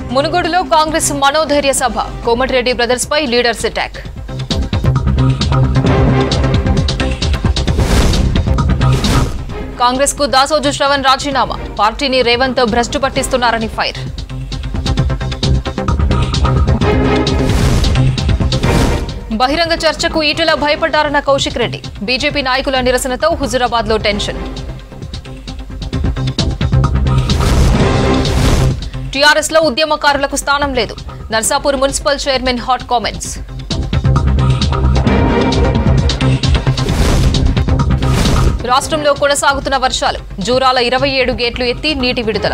మునుగోడులో కాంగ్రెస్ మనోధైర్య సభ కోమటిరెడ్డి బ్రదర్స్ పై లీడర్స్ అటాక్ కాంగ్రెస్ కు దాసోజు శ్రవణ్ రాజీనామా పార్టీని రేవంత్ భ్రష్టు పట్టిస్తున్నారని ఫైర్ బహిరంగ చర్చకు ఈటెల భయపడ్డారన్న కౌశిక్ రెడ్డి బీజేపీ నాయకుల నిరసనతో హుజురాబాద్ లో టెన్షన్ టీఆర్ఎస్ లో ఉద్యమకారులకు స్థానం లేదు Narsapur municipal chairman hot comments రాష్ట్రంలో కొనసాగుతున్న వర్షాలు జూరాల ఇరవై ఏడు గేట్లు ఎత్తి నీటి విడుదల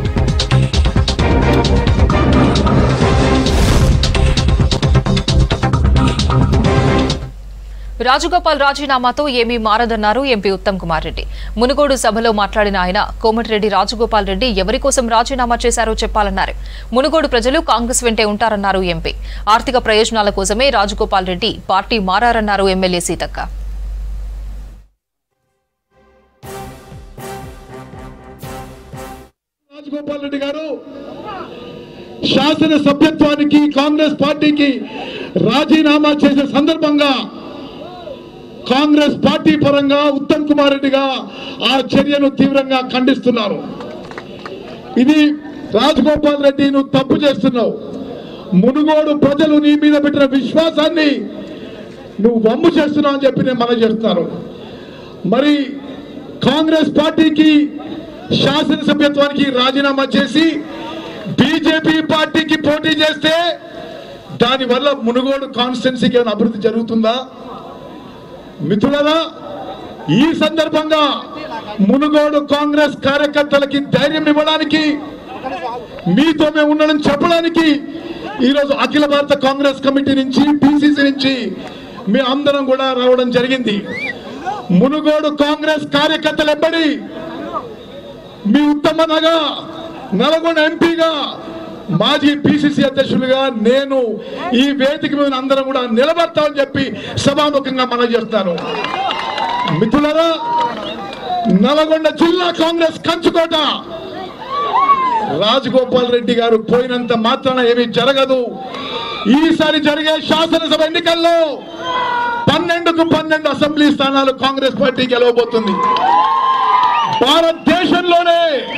రాజగోపాల్ రాజీనామాతో ఏమీ మారదన్నారు ఎంపీ ఉత్తమ్ కుమార్ రెడ్డి మునుగోడు సభలో మాట్లాడిన ఆయన కోమటిరెడ్డి రాజగోపాల్ రెడ్డి ఎవరి కోసం రాజీనామా చేశారో చెప్పాలన్నారు మునుగోడు ప్రజలు కాంగ్రెస్ వెంటే ఉంటారన్నారు ఎంపీ ఆర్థిక ప్రయోజనాల కోసమే రాజగోపాల్ రెడ్డి పార్టీ మారారన్నారు ఎమ్మెల్యే సీతక్క రాజగోపాల్ రెడ్డి గారు శాసన సభ్యత్వానికి కాంగ్రెస్ పార్టీకి రాజీనామా చేసే సందర్భంగా కాంగ్రెస్ పార్టీ పరంగా ఉత్తమ్ కుమార్ రెడ్డిగా ఆ చర్యను తీవ్రంగా ఖండిస్తున్నారు ఇది రాజగోపాల్ రెడ్డి నువ్వు తప్పు చేస్తున్నావు మునుగోడు ప్రజలు నీ మీద పెట్టిన విశ్వాసాన్ని నువ్వు వమ్ము చేస్తున్నావు అని చెప్పి నేను మనం చేస్తున్నాను మరి కాంగ్రెస్ పార్టీకి శాసనసభ్యత్వానికి రాజీనామా చేసి బీజేపీ పార్టీకి పోటీ చేస్తే దానివల్ల మునుగోడు కాన్స్టిట్యున్సీకి ఏమైనా అభివృద్ధి జరుగుతుందా మిత్రులరా ఈ సందర్భంగా మునుగోడు కాంగ్రెస్ కార్యకర్తలకి ధైర్యం ఇవ్వడానికి మీతో మేము ఉన్నాడని చెప్పడానికి ఈరోజు అఖిల భారత కాంగ్రెస్ కమిటీ నుంచి పిసిసి నుంచి మీ అందరం కూడా రావడం జరిగింది మునుగోడు కాంగ్రెస్ కార్యకర్తలు ఎబ్బడి మీ ఉత్తమనగా నల్గొండ ఎంపీగా మాజీ పిసిసి అధ్యక్షులుగా నేను ఈ వేదిక మీద అందరం కూడా నిలబడతామని చెప్పి సభాముఖంగా మనం చేస్తాను మిత్రులరా నల్గొండ జిల్లా కాంగ్రెస్ కంచుకోట రాజగోపాల్ రెడ్డి గారు పోయినంత మాత్రాన ఏమీ జరగదు ఈసారి జరిగే శాసనసభ ఎన్నికల్లో పన్నెండుకు పన్నెండు అసెంబ్లీ స్థానాలు కాంగ్రెస్ పార్టీ గెలవబోతుంది భారతదేశంలోనే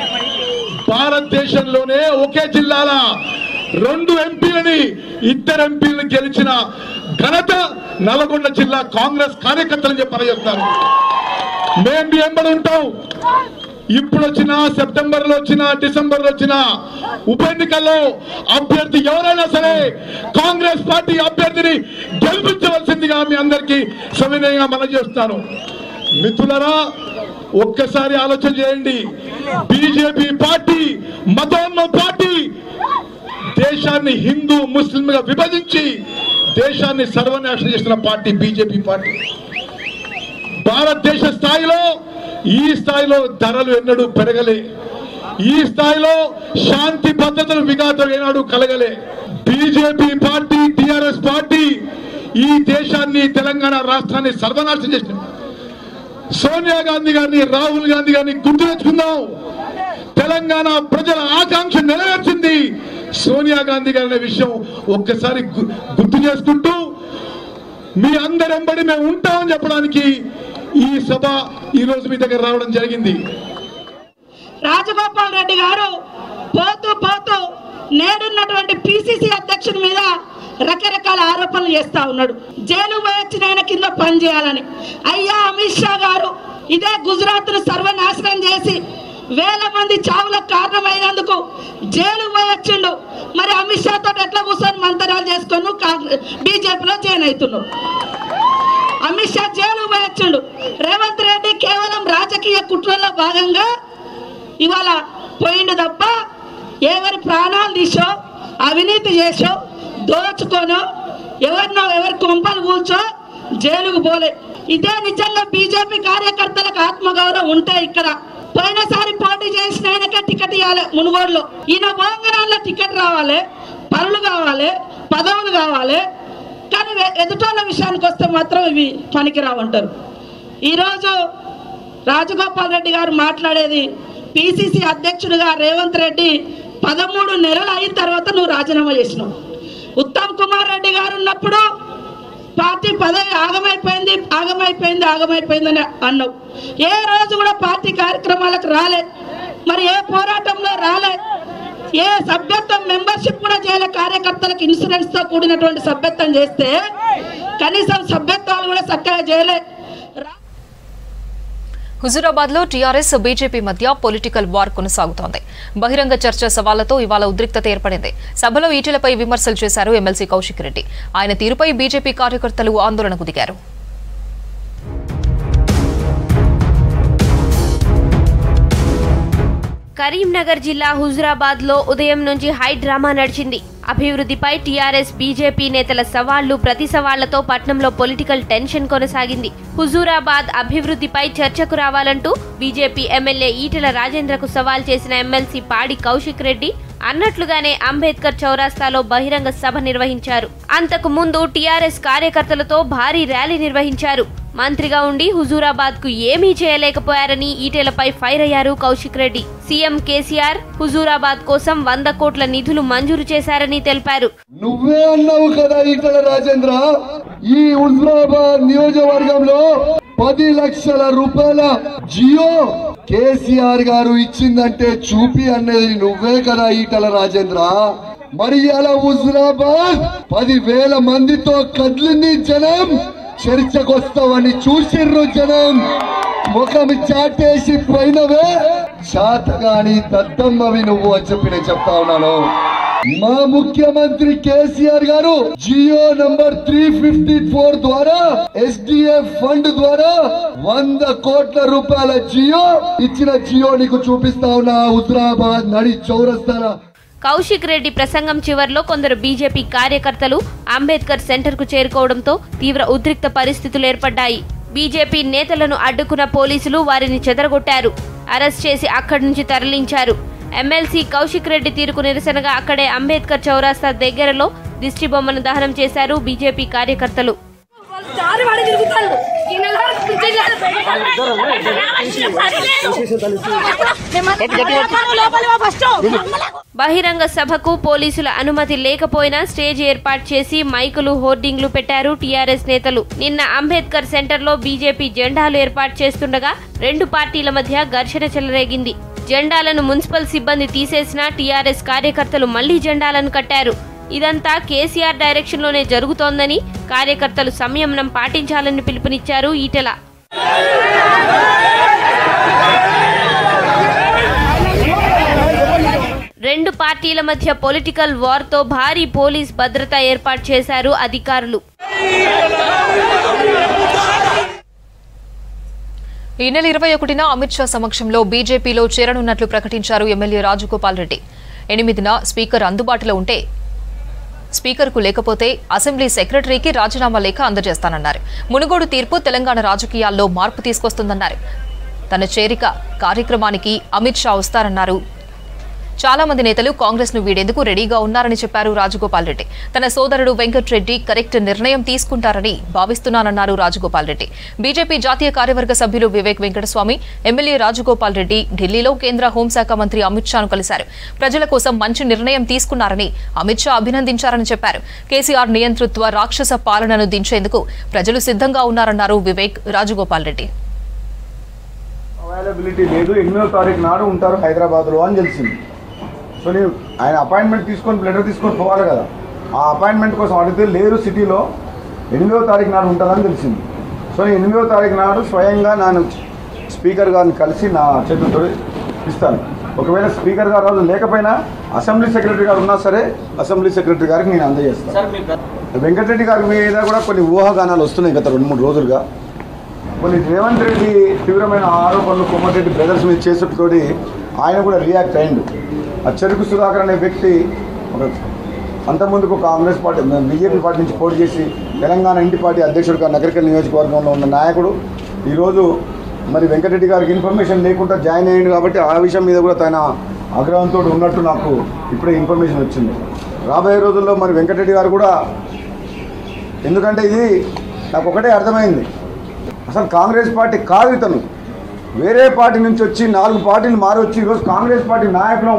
భారతదేశంలోనే ఒకే జిల్లాల రెండు ఎంపీలని ఇద్దరు ఎంపీలను గెలిచిన ఘనత నల్గొండ జిల్లా కాంగ్రెస్ కార్యకర్తలు చెప్పి చెప్తారు మేము మీ వెంబడి ఉంటాం ఇప్పుడు వచ్చిన సెప్టెంబర్ లో వచ్చిన డిసెంబర్ లో వచ్చిన ఉప ఎన్నికల్లో అభ్యర్థి ఎవరైనా సరే కాంగ్రెస్ పార్టీ అభ్యర్థిని గెలిపించవలసిందిగా మీ అందరికీ సవినయంగా మనం చేస్తాను మిత్రులరా ఒక్కసారి ఆలోచన చేయండి బీజేపీ పార్టీ మతోన్మ పార్టీ దేశాన్ని హిందూ ముస్లిం గా విభజించి దేశాన్ని సర్వనాశనం చేసిన పార్టీ బీజేపీ పార్టీ భారతదేశ స్థాయిలో ఈ స్థాయిలో ధరలు ఎన్నడూ పెరగలే ఈ స్థాయిలో శాంతి భద్రతలు విఘాతం ఏనాడు కలగలే బీజేపీ పార్టీ టిఆర్ఎస్ పార్టీ ఈ దేశాన్ని తెలంగాణ రాష్ట్రాన్ని సర్వనాశనం చేసిన సోనియా గాంధీ గారిని రాహుల్ గాంధీ గారిని గుర్తు తెచ్చుకుందాం తెలంగాణ ప్రజల ఆకాంక్ష నెరవేర్చింది సోనియా గాంధీ గారి అనే విషయం ఒక్కసారి గు- గుర్తు చేసుకుంటూ మీ అందరెంబడి మేము ఉంటామని చెప్పడానికి ఈ సభ ఈ రోజు మీ దగ్గర రావడం జరిగింది రాజగోపాల్ రెడ్డి గారు పోతూ పోతూ నేడున్నటువంటి పిసిసి అధ్యక్షుడి మీద రకరకాల ఆరోపణలు చేస్తా ఉన్నాడు జైలు వచ్చిన ఆయన కింద పనిచేయాలని అయ్యా అమిత్ షా గారు ఇదే గుజరాత్ ను సర్వనాశనం చేసి వేల మంది చావులకు కారణమైనందుకు జైలు వచ్చిండు మరి అమిత్ షా తోటి ఎట్లా కూర్చొని మంతరాలు చేసుకొని కాంగ్రెస్ బీజేపీలో జాయిన్ అవుతున్నావు అమిత్ షా జైలు వచ్చిండు రేవంత్ రెడ్డి కేవలం రాజకీయ కుట్రలో భాగంగా ఇవాళ పోయిండు తప్ప ఎవరి ప్రాణాలు తీసో అవినీతి చేసో దోచుకోనో ఎవరినో ఎవరి కొంపలు కూర్చో జైలుకు పోలే ఇదే నిజంగా బీజేపీ కార్యకర్తలకు ఆత్మగౌరవం ఉంటే ఇక్కడ పోయినసారి పోటీ చేసిన ఆయనకే టికెట్ ఇవ్వాలి మునుగోడులో ఈయన బోంగనాల్లో టికెట్ రావాలి పనులు కావాలి పదవులు కావాలి కానీ వె- ఎదుటోళ్ళ విషయానికి వస్తే మాత్రం ఇవి పనికిరావంటారు ఈరోజు రాజగోపాల్ రెడ్డి గారు మాట్లాడేది పిసిసి అధ్యక్షుడిగా రేవంత్ రెడ్డి పదమూడు నెలలు అయిన తర్వాత నువ్వు రాజీనామా చేసినావు ఉత్తమ్ కుమార్ రెడ్డి గారు ఉన్నప్పుడు పార్టీ పదవి ఆగమైపోయింది ఆగమైపోయింది ఆగమైపోయిందని అన్నావు ఏ రోజు కూడా పార్టీ కార్యక్రమాలకు రాలే మరి ఏ పోరాటంలో రాలే ఏ సభ్యత్వం మెంబర్షిప్ కూడా చేయలే కార్యకర్తలకు ఇన్సూరెన్స్ తో కూడినటువంటి సభ్యత్వం చేస్తే కనీసం సభ్యత్వాలు కూడా చక్కగా చేయలే రా- హుజూరాబాద్ లో టీఆర్ఎస్ బీజేపీ మధ్య పొలిటికల్ వార్ కొనసాగుతోంది బహిరంగ చర్చ సవాళ్లతో ఇవాళ ఉద్రిక్తత ఏర్పడింది సభలో ఈటెలపై విమర్శలు చేశారు ఎమ్మెల్సీ కౌశిక్ రెడ్డి ఆయన తీరుపై బీజేపీ కార్యకర్తలు ఆందోళనకు దిగారు కరీంనగర్ జిల్లా హుజురాబాద్ లో ఉదయం నుంచి హై డ్రామా నడిచింది అభివృద్ధిపై టీఆర్ఎస్ బీజేపీ నేతల సవాళ్లు ప్రతి సవాళ్లతో పట్నంలో పొలిటికల్ టెన్షన్ కొనసాగింది హుజూరాబాద్ అభివృద్ధిపై చర్చకు రావాలంటూ బీజేపీ ఎమ్మెల్యే ఈటెల రాజేంద్రకు సవాల్ చేసిన ఎమ్మెల్సీ పాడి కౌశిక్ రెడ్డి అన్నట్లుగానే అంబేద్కర్ చౌరాస్తాలో బహిరంగ సభ నిర్వహించారు అంతకు ముందు టీఆర్ఎస్ కార్యకర్తలతో భారీ ర్యాలీ నిర్వహించారు మంత్రిగా ఉండి హుజూరాబాద్ కు ఏమీ చేయలేకపోయారని ఈటెలపై ఫైర్ అయ్యారు కౌశిక్ రెడ్డి సీఎం కేసీఆర్ హుజూరాబాద్ కోసం వంద కోట్ల నిధులు మంజూరు చేశారని తెలిపారు నువ్వే అన్నావు కదా ఈటల రాజేంద్ర ఈ హుజరాబాద్ నియోజకవర్గంలో పది లక్షల రూపాయల జియో కేసీఆర్ గారు ఇచ్చిందంటే చూపి అన్నది నువ్వే కదా ఈటల రాజేంద్ర మరి అలా హుజరాబాద్ పది వేల మందితో కదిలింది జనం చర్చకొస్తావని చూసిర్రు జనం ముఖం చాటేసి పోయినవే చాతగాని దద్దమ్మవి నువ్వు అని చెప్పి నేను చెప్తా ఉన్నాను మా ముఖ్యమంత్రి KCR garu G O number three fifty four ద్వారా ఎస్డిఎఫ్ ఫండ్ ద్వారా వంద కోట్ల రూపాయల జియో ఇచ్చిన జియో నీకు చూపిస్తా ఉన్నా హుజరాబాద్ నడి చౌరస్తానా కౌశిక్ రెడ్డి ప్రసంగం చివర్లో కొందరు బీజేపీ కార్యకర్తలు అంబేద్కర్ సెంటర్ కు చేరుకోవడంతో తీవ్ర ఉద్రిక్త పరిస్థితులు ఏర్పడ్డాయి బీజేపీ నేతలను అడ్డుకున్న పోలీసులు వారిని చెదరగొట్టారు అరెస్ట్ చేసి అక్కడి నుంచి తరలించారు ఎమ్మెల్సీ కౌశిక్ రెడ్డి తీరుకు నిరసనగా అక్కడే అంబేద్కర్ చౌరాస్తా దగ్గరలో దిష్టి బొమ్మను దహనం చేశారు బీజేపీ కార్యకర్తలు దారి వాడి తిరుగుతారు ఈ నెల ఫస్ట్ బహిరంగ సభకు పోలీసుల అనుమతి లేకపోయినా స్టేజ్ ఏర్పాటు చేసి మైకులు హోర్డింగ్లు పెట్టారు టీఆర్ఎస్ నేతలు నిన్న అంబేద్కర్ సెంటర్లో బీజేపీ జెండాలు ఏర్పాటు చేస్తుండగా రెండు పార్టీల మధ్య ఘర్షణ చెలరేగింది జెండాలను మున్సిపల్ సిబ్బంది తీసేసిన టీఆర్ఎస్ కార్యకర్తలు మళ్లీ జెండాలను కట్టారు ఇదంతా కేసీఆర్ డైరెక్షన్ లోనే జరుగుతోందని కార్యకర్తలు సంయమనం పాటించాలని పిలుపునిచ్చారు ఈటెల రెండు పార్టీల మధ్య పొలిటికల్ వార్తో భారీ పోలీస్ భద్రత ఏర్పాటు చేశారు అధికారులు ఈ నెల ఇరవై ఒకటిన అమిత్ షా సమక్షంలో బీజేపీలో చేరనున్నట్లు ప్రకటించారు ఎమ్మెల్యే రాజగోపాల్ రెడ్డి ఎనిమిదిన స్పీకర్ అందుబాటులో ఉంటే స్పీకర్కు లేకపోతే అసెంబ్లీ సెక్రటరీకి రాజీనామా లేఖ అందజేస్తానన్నారు మునుగోడు తీర్పు తెలంగాణ రాజకీయాల్లో మార్పు తీసుకొస్తుందన్నారు తన చేరిక కార్యక్రమానికి అమిత్ షా వస్తారన్నారు చాలా మంది నేతలు కాంగ్రెస్ ను వీడేందుకు రెడీగా ఉన్నారని చెప్పారు రాజగోపాల్ రెడ్డి తన సోదరుడు వెంకట్రెడ్డి కరెక్ట్ నిర్ణయం తీసుకుంటారని భావిస్తున్నానన్నారు రాజగోపాల్ రెడ్డి బీజేపీ జాతీయ కార్యవర్గ సభ్యులు వివేక్ వెంకటస్వామి ఎమ్మెల్యే రాజగోపాల్ రెడ్డి ఢిల్లీలో కేంద్ర హోంశాఖ మంత్రి అమిత్ షాను కలిశారు ప్రజల కోసం మంచి నిర్ణయం తీసుకున్నారని అమిత్ షా అభినందించారని చెప్పారు కేసీఆర్ నియంతృత్వ రాక్షస పాలనను దించేందుకు ప్రజలు సిద్ధంగా ఉన్నారన్నారు వివేక్ రాజగోపాల్ రెడ్డి అవైలబిలిటీ లేదు ఎనిమిదో తారీఖు నాడు ఉంటారు హైదరాబాద్లో అని తెలిసింది సో నేను ఆయన అపాయింట్మెంట్ తీసుకొని లెటర్ తీసుకొని పోవాలి కదా ఆ అపాయింట్మెంట్ కోసం అడిగితే లేరు సిటీలో ఎనిమిదో తారీఖు నాడు ఉంటుందని తెలిసింది సో నేను ఎనిమిదో తారీఖు నాడు స్వయంగా నేను స్పీకర్ గారిని కలిసి నా చేతులతో ఇస్తాను ఒకవేళ స్పీకర్ గారు రోజు లేకపోయినా అసెంబ్లీ సెక్రటరీ గారు ఉన్నా సరే అసెంబ్లీ సెక్రటరీ గారికి నేను అందజేస్తాను వెంకటరెడ్డి గారి మీద కూడా కొన్ని ఊహాగానాలు వస్తున్నాయి గత రెండు మూడు రోజులుగా కొన్ని రేవంత్ రెడ్డి తీవ్రమైన ఆరోపణలు కోమటిరెడ్డి బ్రదర్స్ మీద చేసేటతోటి ఆయన కూడా రియాక్ట్ అయిండు ఆ చెరుకు సుధాకర్ అనే వ్యక్తి ఒక అంతకుముందుకు కాంగ్రెస్ పార్టీ బీజేపీ పార్టీ నుంచి పోటీ చేసి తెలంగాణ ఇంటి పార్టీ అధ్యక్షుడిగా నగరికల్ నియోజకవర్గంలో ఉన్న నాయకుడు ఈరోజు మరి వెంకటరెడ్డి గారికి ఇన్ఫర్మేషన్ లేకుండా జాయిన్ అయ్యింది కాబట్టి ఆ విషయం మీద కూడా తన ఆగ్రహంతో ఉన్నట్టు నాకు ఇప్పుడే ఇన్ఫర్మేషన్ వచ్చింది రాబోయే రోజుల్లో మరి వెంకటరెడ్డి గారు కూడా ఎందుకంటే ఇది నాకు ఒకటే అర్థమైంది అసలు కాంగ్రెస్ పార్టీ కాదు ఇతను వేరే పార్టీ నుంచి వచ్చి నాలుగు పార్టీలు మారి వచ్చి ఈరోజు కాంగ్రెస్ పార్టీ నాయకులం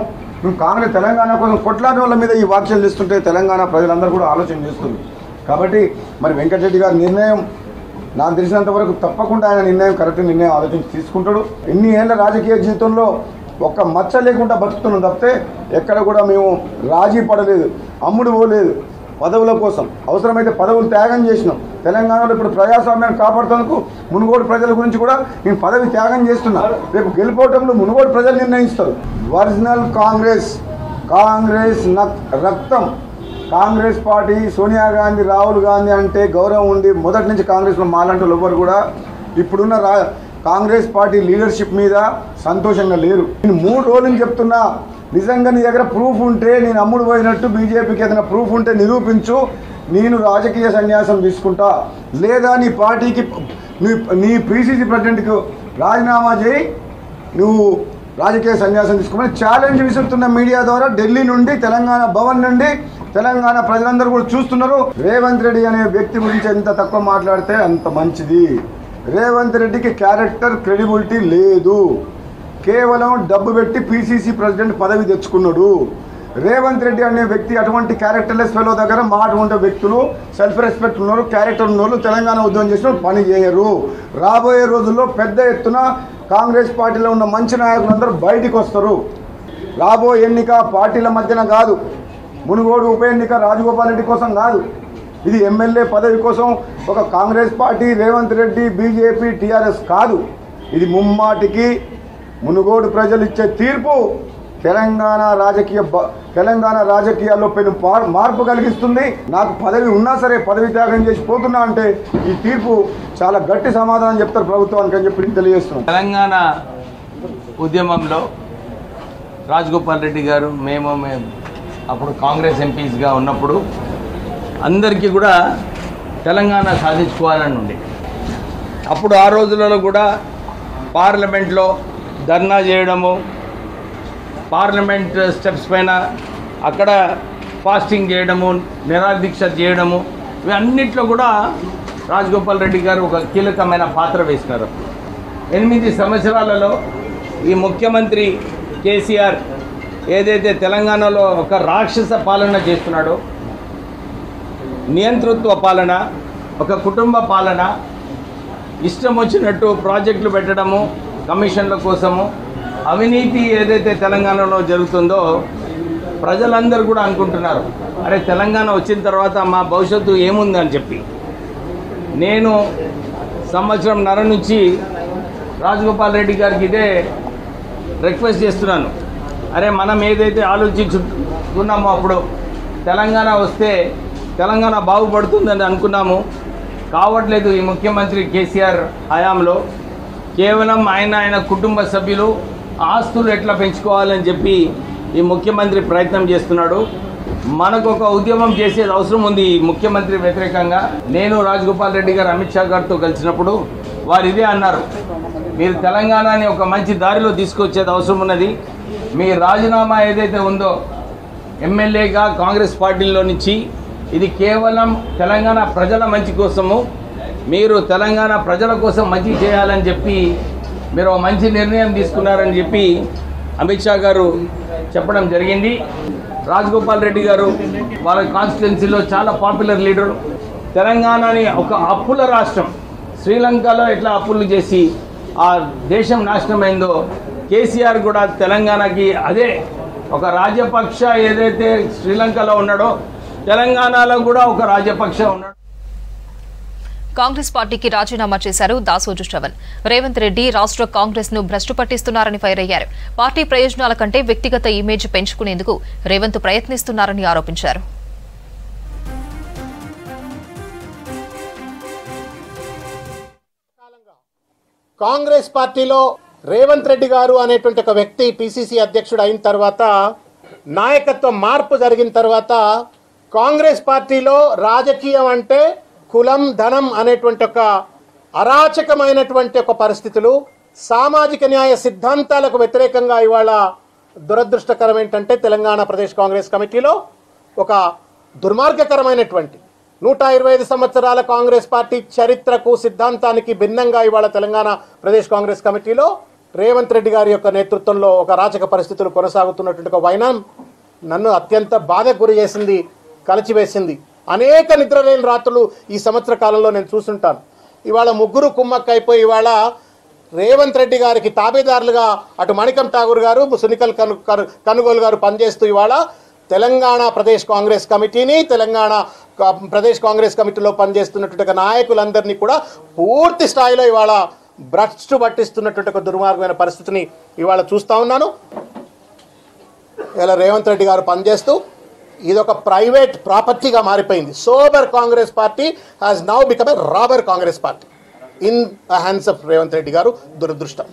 మేము కాంగ్రెస్ తెలంగాణ కోసం కొట్లాడిన వాళ్ళ మీద ఈ వ్యాఖ్యలు చేస్తుంటే తెలంగాణ ప్రజలందరూ కూడా ఆలోచన చేస్తుంది కాబట్టి మరి వెంకటరెడ్డి గారి నిర్ణయం నాకు తెలిసినంత వరకు తప్పకుండా ఆయన నిర్ణయం కరెక్ట్ నిర్ణయం ఆలోచించి తీసుకుంటాడు ఎన్ని ఏళ్ళ రాజకీయ జీవితంలో ఒక్క మచ్చ లేకుండా బతుకుతున్నాం తప్పితే ఎక్కడ కూడా మేము రాజీ పడలేదు అమ్ముడు పోలేదు పదవుల కోసం అవసరమైతే పదవులు త్యాగం చేసినాం తెలంగాణలో ఇప్పుడు ప్రజాస్వామ్యాన్ని కాపాడుతందుకు మునుగోడు ప్రజల గురించి కూడా నేను పదవి త్యాగం చేస్తున్నా రేపు గెలుపోవటంలో మునుగోడు ప్రజలు నిర్ణయిస్తారు ఒరిజినల్ కాంగ్రెస్ కాంగ్రెస్ నక్- రక్తం కాంగ్రెస్ పార్టీ సోనియా గాంధీ రాహుల్ గాంధీ అంటే గౌరవం ఉండి మొదటి నుంచి కాంగ్రెస్లో మాలంటూ ఎవ్వరు కూడా ఇప్పుడున్న రా కాంగ్రెస్ పార్టీ లీడర్షిప్ మీద సంతోషంగా లేరు నేను మూడు రోజులు చెప్తున్నా నిజంగా నీ దగ్గర ప్రూఫ్ ఉంటే నేను అమ్ముడు పోయినట్టు బీజేపీకి ఏదైనా ప్రూఫ్ ఉంటే నిరూపించు నేను రాజకీయ సన్యాసం తీసుకుంటా లేదా నీ పార్టీకి నీ నీ పీసీసీ ప్రెసిడెంట్కి రాజీనామా చేయి నువ్వు రాజకీయ సన్యాసం తీసుకోమని ఛాలెంజ్ విసురుతున్న మీడియా ద్వారా ఢిల్లీ నుండి తెలంగాణ భవన్ నుండి తెలంగాణ ప్రజలందరూ కూడా చూస్తున్నారు రేవంత్ రెడ్డి అనే వ్యక్తి గురించి ఎంత తక్కువ మాట్లాడితే అంత మంచిది రేవంత్ రెడ్డికి క్యారెక్టర్ క్రెడిబిలిటీ లేదు కేవలం డబ్బు పెట్టి పీసీసీ ప్రెసిడెంట్ పదవి తెచ్చుకున్నాడు రేవంత్ రెడ్డి అనే వ్యక్తి అటువంటి క్యారెక్టర్లెస్ ఫెలో దగ్గర మాట ఉండే వ్యక్తులు సెల్ఫ్ రెస్పెక్ట్ ఉన్నారు క్యారెక్టర్ ఉన్నోళ్ళు తెలంగాణ ఉద్యమం చేసిన వాళ్ళు పని చేయరు రాబోయే రోజుల్లో పెద్ద ఎత్తున కాంగ్రెస్ పార్టీలో ఉన్న మంచి నాయకులందరూ బయటికి వస్తారు రాబోయే ఎన్నిక పార్టీల మధ్యన కాదు మునుగోడు ఉప ఎన్నిక రాజగోపాల్ రెడ్డి కోసం కాదు ఇది ఎమ్మెల్యే పదవి కోసం ఒక Congress party Revanth Reddy BJP TRS కాదు ఇది ముమ్మాటికి మునుగోడు ప్రజలు ఇచ్చే తీర్పు తెలంగాణ రాజకీయ బ- తెలంగాణ రాజకీయాల్లో పెను పా- మార్పు కలిగిస్తుంది నాకు పదవి ఉన్నా సరే పదవి త్యాగం చేసి పోతున్నా అంటే ఈ తీర్పు చాలా గట్టి సమాధానం చెప్తారు ప్రభుత్వానికి అని చెప్పి నేను తెలియజేస్తున్నాను తెలంగాణ ఉద్యమంలో రాజగోపాల్ రెడ్డి గారు మేము మేము అప్పుడు కాంగ్రెస్ ఎంపీస్గా ఉన్నప్పుడు అందరికీ కూడా తెలంగాణ సాధించుకోవాలని ఉండే అప్పుడు ఆ రోజులలో కూడా పార్లమెంట్లో ధర్నా చేయడము పార్లమెంట్ స్టెప్స్ పైన అక్కడ ఫాస్టింగ్ చేయడము నిరాదీక్ష చేయడము ఇవన్నిట్లో కూడా రాజగోపాల్ రెడ్డి గారు ఒక కీలకమైన పాత్ర వేసినారు ఎనిమిది సంవత్సరాలలో ఈ ముఖ్యమంత్రి కేసీఆర్ ఏదైతే తెలంగాణలో ఒక రాక్షస పాలన చేస్తున్నాడో నియంతృత్వ పాలన ఒక కుటుంబ పాలన ఇష్టం వచ్చినట్టు ప్రాజెక్టులు పెట్టడము కమిషన్ల కోసము అవినీతి ఏదైతే తెలంగాణలో జరుగుతుందో ప్రజలందరూ కూడా అనుకుంటున్నారు అరే తెలంగాణ వచ్చిన తర్వాత మా భవిష్యత్తు ఏముందని చెప్పి నేను సంవత్సరం నర నుంచి రాజగోపాల్ రెడ్డి గారికి ఇదే రిక్వెస్ట్ చేస్తున్నాను అరే మనం ఏదైతే ఆలోచించుకున్నామో అప్పుడు తెలంగాణ వస్తే తెలంగాణ బాగుపడుతుందని అనుకున్నాము కావట్లేదు ఈ ముఖ్యమంత్రి కేసీఆర్ హయాంలో కేవలం ఆయన ఆయన కుటుంబ సభ్యులు ఆస్తులు ఎట్లా పెంచుకోవాలని చెప్పి ఈ ముఖ్యమంత్రి ప్రయత్నం చేస్తున్నాడు మనకు ఒక ఉద్యమం చేసేది అవసరం ఉంది ఈ ముఖ్యమంత్రి వ్యతిరేకంగా నేను రాజగోపాల్ రెడ్డి గారు అమిత్ షా గారితో కలిసినప్పుడు వారు ఇదే అన్నారు మీరు తెలంగాణని ఒక మంచి దారిలో తీసుకొచ్చేది అవసరం ఉన్నది మీ రాజీనామా ఏదైతే ఉందో ఎమ్మెల్యేగా కాంగ్రెస్ పార్టీలో నుంచి ఇది కేవలం తెలంగాణ ప్రజల మంచి కోసము మీరు తెలంగాణ ప్రజల కోసం మంచి చేయాలని చెప్పి మీరు ఒక మంచి నిర్ణయం తీసుకున్నారని చెప్పి అమిత్ షా గారు చెప్పడం జరిగింది రాజగోపాల్ రెడ్డి గారు వాళ్ళ కాన్స్టిట్యున్సీలో చాలా పాపులర్ లీడర్ తెలంగాణని ఒక అప్పుల రాష్ట్రం శ్రీలంకలో ఎట్లా అప్పులు చేసి ఆ దేశం నాశనమైందో కేసీఆర్ కూడా తెలంగాణకి అదే ఒక రాజపక్ష ఏదైతే శ్రీలంకలో ఉన్నాడో తెలంగాణలో కూడా ఒక రాజపక్ష ఉన్నాడు కాంగ్రెస్ పార్టీకి రాజీనామా చేశారు దాసోజు శ్రవణ్ రేవంత్ రెడ్డి రాష్ట్ర కాంగ్రెస్ ను భ్రష్టు పట్టిస్తున్నారని ఫైర్ అయ్యారు పార్టీ ప్రయోజనాల కంటే వ్యక్తిగత ఇమేజ్ పెంచుకునేందుకు రేవంత్ ప్రయత్నిస్తున్నారని ఆరోపించారు కాంగ్రెస్ పార్టీలో రేవంత్ రెడ్డి గారు అనేటువంటి ఒక వ్యక్తి పిసిసి అధ్యక్షుడు అయిన తర్వాత నాయకత్వ మార్పు జరిగిన తర్వాత కాంగ్రెస్ పార్టీలో రాజకీయం అంటే కులం ధనం అనేటువంటి ఒక అరాచకమైనటువంటి ఒక పరిస్థితులు సామాజిక న్యాయ సిద్ధాంతాలకు వ్యతిరేకంగా ఇవాళ దురదృష్టకరం ఏంటంటే తెలంగాణ ప్రదేశ్ కాంగ్రెస్ కమిటీలో ఒక దుర్మార్గకరమైనటువంటి నూట ఇరవై ఐదు సంవత్సరాల కాంగ్రెస్ పార్టీ చరిత్రకు సిద్ధాంతానికి భిన్నంగా ఇవాళ తెలంగాణ ప్రదేశ్ కాంగ్రెస్ కమిటీలో రేవంత్ రెడ్డి గారి యొక్క నేతృత్వంలో ఒక అరాచక పరిస్థితులు కొనసాగుతున్నటువంటి ఒక వైనం నన్ను అత్యంత బాధకు గురి చేసింది కలిచివేసింది అనేక నిద్రలేని రాత్రులు ఈ సంవత్సర కాలంలో నేను చూసుంటాను ఇవాళ ముగ్గురు కుమ్మక్క అయిపోయి ఇవాళ రేవంత్ రెడ్డి గారికి తాబేదారులుగా అటు మణికం ఠాగూర్ గారు సునికల్ కను కను- కనుగోలు గారు పనిచేస్తూ ఇవాళ తెలంగాణ ప్రదేశ్ కాంగ్రెస్ కమిటీని తెలంగాణ కా- ప్రదేశ్ కాంగ్రెస్ కమిటీలో పనిచేస్తున్నటువంటి ఒక నాయకులందరినీ కూడా పూర్తి స్థాయిలో ఇవాళ భ్రష్టు పట్టిస్తున్నటువంటి ఒక దుర్మార్గమైన పరిస్థితిని ఇవాళ చూస్తూ ఉన్నాను ఇలా రేవంత్ రెడ్డి గారు పనిచేస్తూ ఇది ఒక ప్రైవేట్ ప్రాపర్టీగా మారిపోయింది sober Congress party has now become a robber Congress party in hands of Revanth Reddy garu దురదృష్టం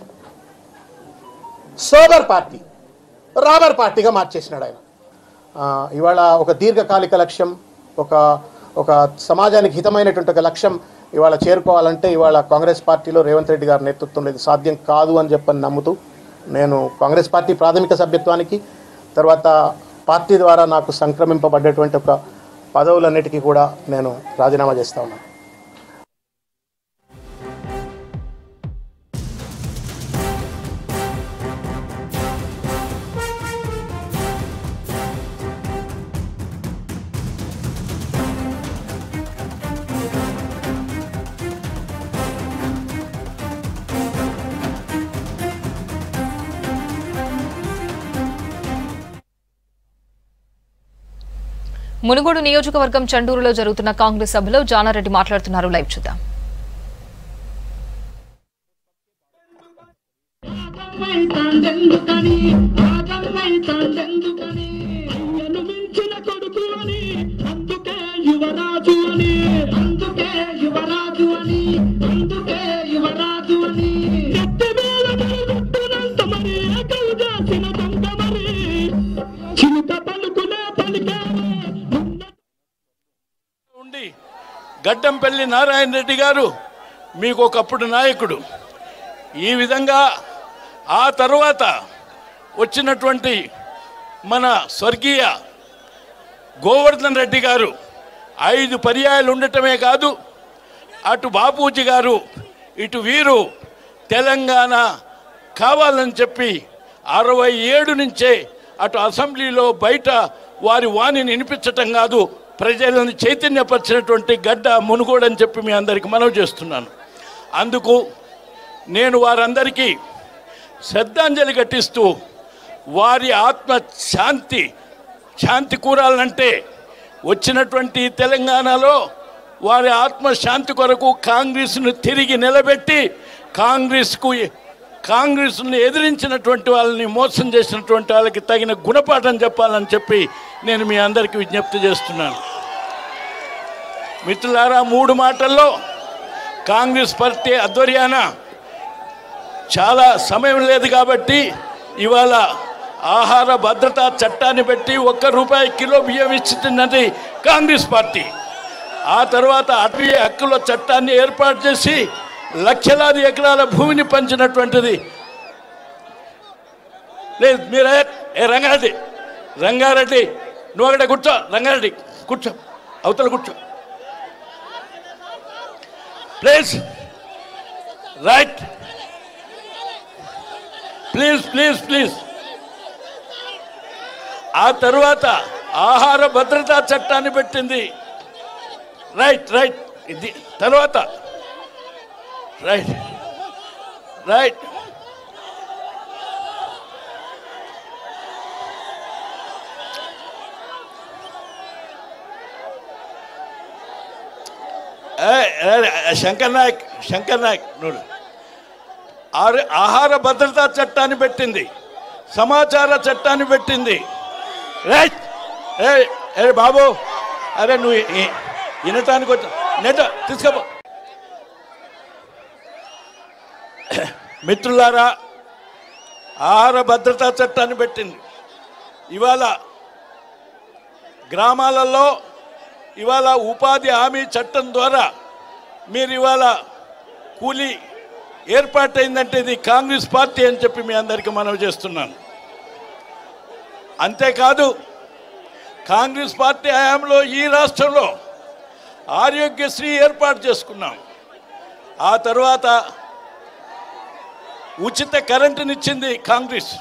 సోబర్ పార్టీ రాబర్ పార్టీగా మార్చేసినాడు ఆయన ఆ, ఇవాళ ఒక దీర్ఘకాలిక లక్ష్యం ఒక ఒక సమాజానికి హితమైనటువంటి ఒక లక్ష్యం ఇవాళ చేరుకోవాలంటే ఇవాళ కాంగ్రెస్ పార్టీలో రేవంత్ రెడ్డి గారి నేతృత్వంలో ఇది సాధ్యం కాదు అని చెప్పని నమ్ముతూ నేను కాంగ్రెస్ పార్టీ ప్రాథమిక సభ్యత్వానికి తర్వాత పార్టీ ద్వారా నాకు సంక్రమింపబడ్డటువంటి ఒక పదవులన్నిటికీ కూడా నేను రాజీనామా చేస్తా ఉన్నాను మునుగోడు నియోజకవర్గం చండూరులో జరుగుతున్న కాంగ్రెస్ సభలో జానారెడ్డి మాట్లాడుతున్నారు లైవ్ చూద్దాం తాండెందుకని రాగమ్మై తాండెందుకని అయ్యను మించిన కొడుకు అని అందుకే యువరాజు అని అందుకే యువరాజు అని అందుకే యువరాజు అని ఎత్తి వేల గుట్టునంత మరి ఏకలు చేసిన దొంగ మరి చిలుక పలుకునే పలికారు ఉండి గడ్డంపల్లి నారాయణ రెడ్డి గారు మీకు ఒకప్పుడు నాయకుడు ఈ విధంగా ఆ తర్వాత వచ్చినటువంటి మన స్వర్గీయ గోవర్ధన్ రెడ్డి గారు ఐదు పర్యాయాలు ఉండటమే కాదు అటు బాపూజీ గారు ఇటు వీరు తెలంగాణ కావాలని చెప్పి అరవై ఏడు నుంచే అటు అసెంబ్లీలో బయట వారి వాణిని వినిపించటం కాదు ప్రజలను చైతన్యపరిచినటువంటి గడ్డ మునుగోడు అని చెప్పి మీ అందరికి మనవి చేస్తున్నాను అందుకు నేను వారందరికీ శ్రద్ధాంజలి ఘటిస్తూ వారి ఆత్మ శాంతి శాంతి కూరాలంటే వచ్చినటువంటి తెలంగాణలో వారి ఆత్మశాంతి కొరకు కాంగ్రెస్ను తిరిగి నిలబెట్టి కాంగ్రెస్కు కాంగ్రెస్ను ఎదిరించినటువంటి వాళ్ళని మోసం చేసినటువంటి వాళ్ళకి తగిన గుణపాఠం చెప్పాలని చెప్పి నేను మీ అందరికీ విజ్ఞప్తి చేస్తున్నాను మిత్రులారా మూడు మాటల్లో కాంగ్రెస్ పార్టీ ఆధ్వర్యాన చాలా సమయం లేదు కాబట్టి ఇవాళ ఆహార భద్రతా చట్టాన్ని పెట్టి ఒక్క రూపాయి కిలో బియ్యం ఇస్తున్నది కాంగ్రెస్ పార్టీ ఆ తర్వాత అటవీ హక్కుల చట్టాన్ని ఏర్పాటు చేసి లక్షలాది ఎకరాల భూమిని పంచినటువంటిది లేదు మీరే ఏ రంగారెడ్డి రంగారెడ్డి నువ్వు అక్కడ కూర్చో రంగారెడ్డి కూర్చో అవతల కూర్చో please right please please please ఆ తరువాత ఆహార భద్రతా చట్టాన్ని పెట్టింది రైట్ రైట్ ఇది తర్వాత రైట్ రైట్ ఏయ్, ఏయ్, శంకర్ నాయక్ శంకర్ నాయక్ నువ్వు ఆరు- ఆహార భద్రతా చట్టాన్ని పెట్టింది సమాచార చట్టాన్ని పెట్టింది రైట్ ఏ ఏ బాబు అరే నువ్వు ఈ- వినటానికి వచ్చా నెట తీసుకోపో మిత్రులారా ఆహార భద్రతా చట్టాన్ని పెట్టింది ఇవాళ గ్రామాలలో ఇవాళ ఉపాధి హామీ చట్టం ద్వారా మీరు ఇవాళ కూలీ ఏర్పాటైందంటే ఇది కాంగ్రెస్ పార్టీ అని చెప్పి మీ అందరికీ మనవి చేస్తున్నాను అంతేకాదు కాంగ్రెస్ పార్టీ హయాంలో ఈ రాష్ట్రంలో ఆరోగ్యశ్రీ ఏర్పాటు చేసుకున్నాం ఆ తర్వాత ఉచిత కరెంటునిచ్చింది కాంగ్రెస్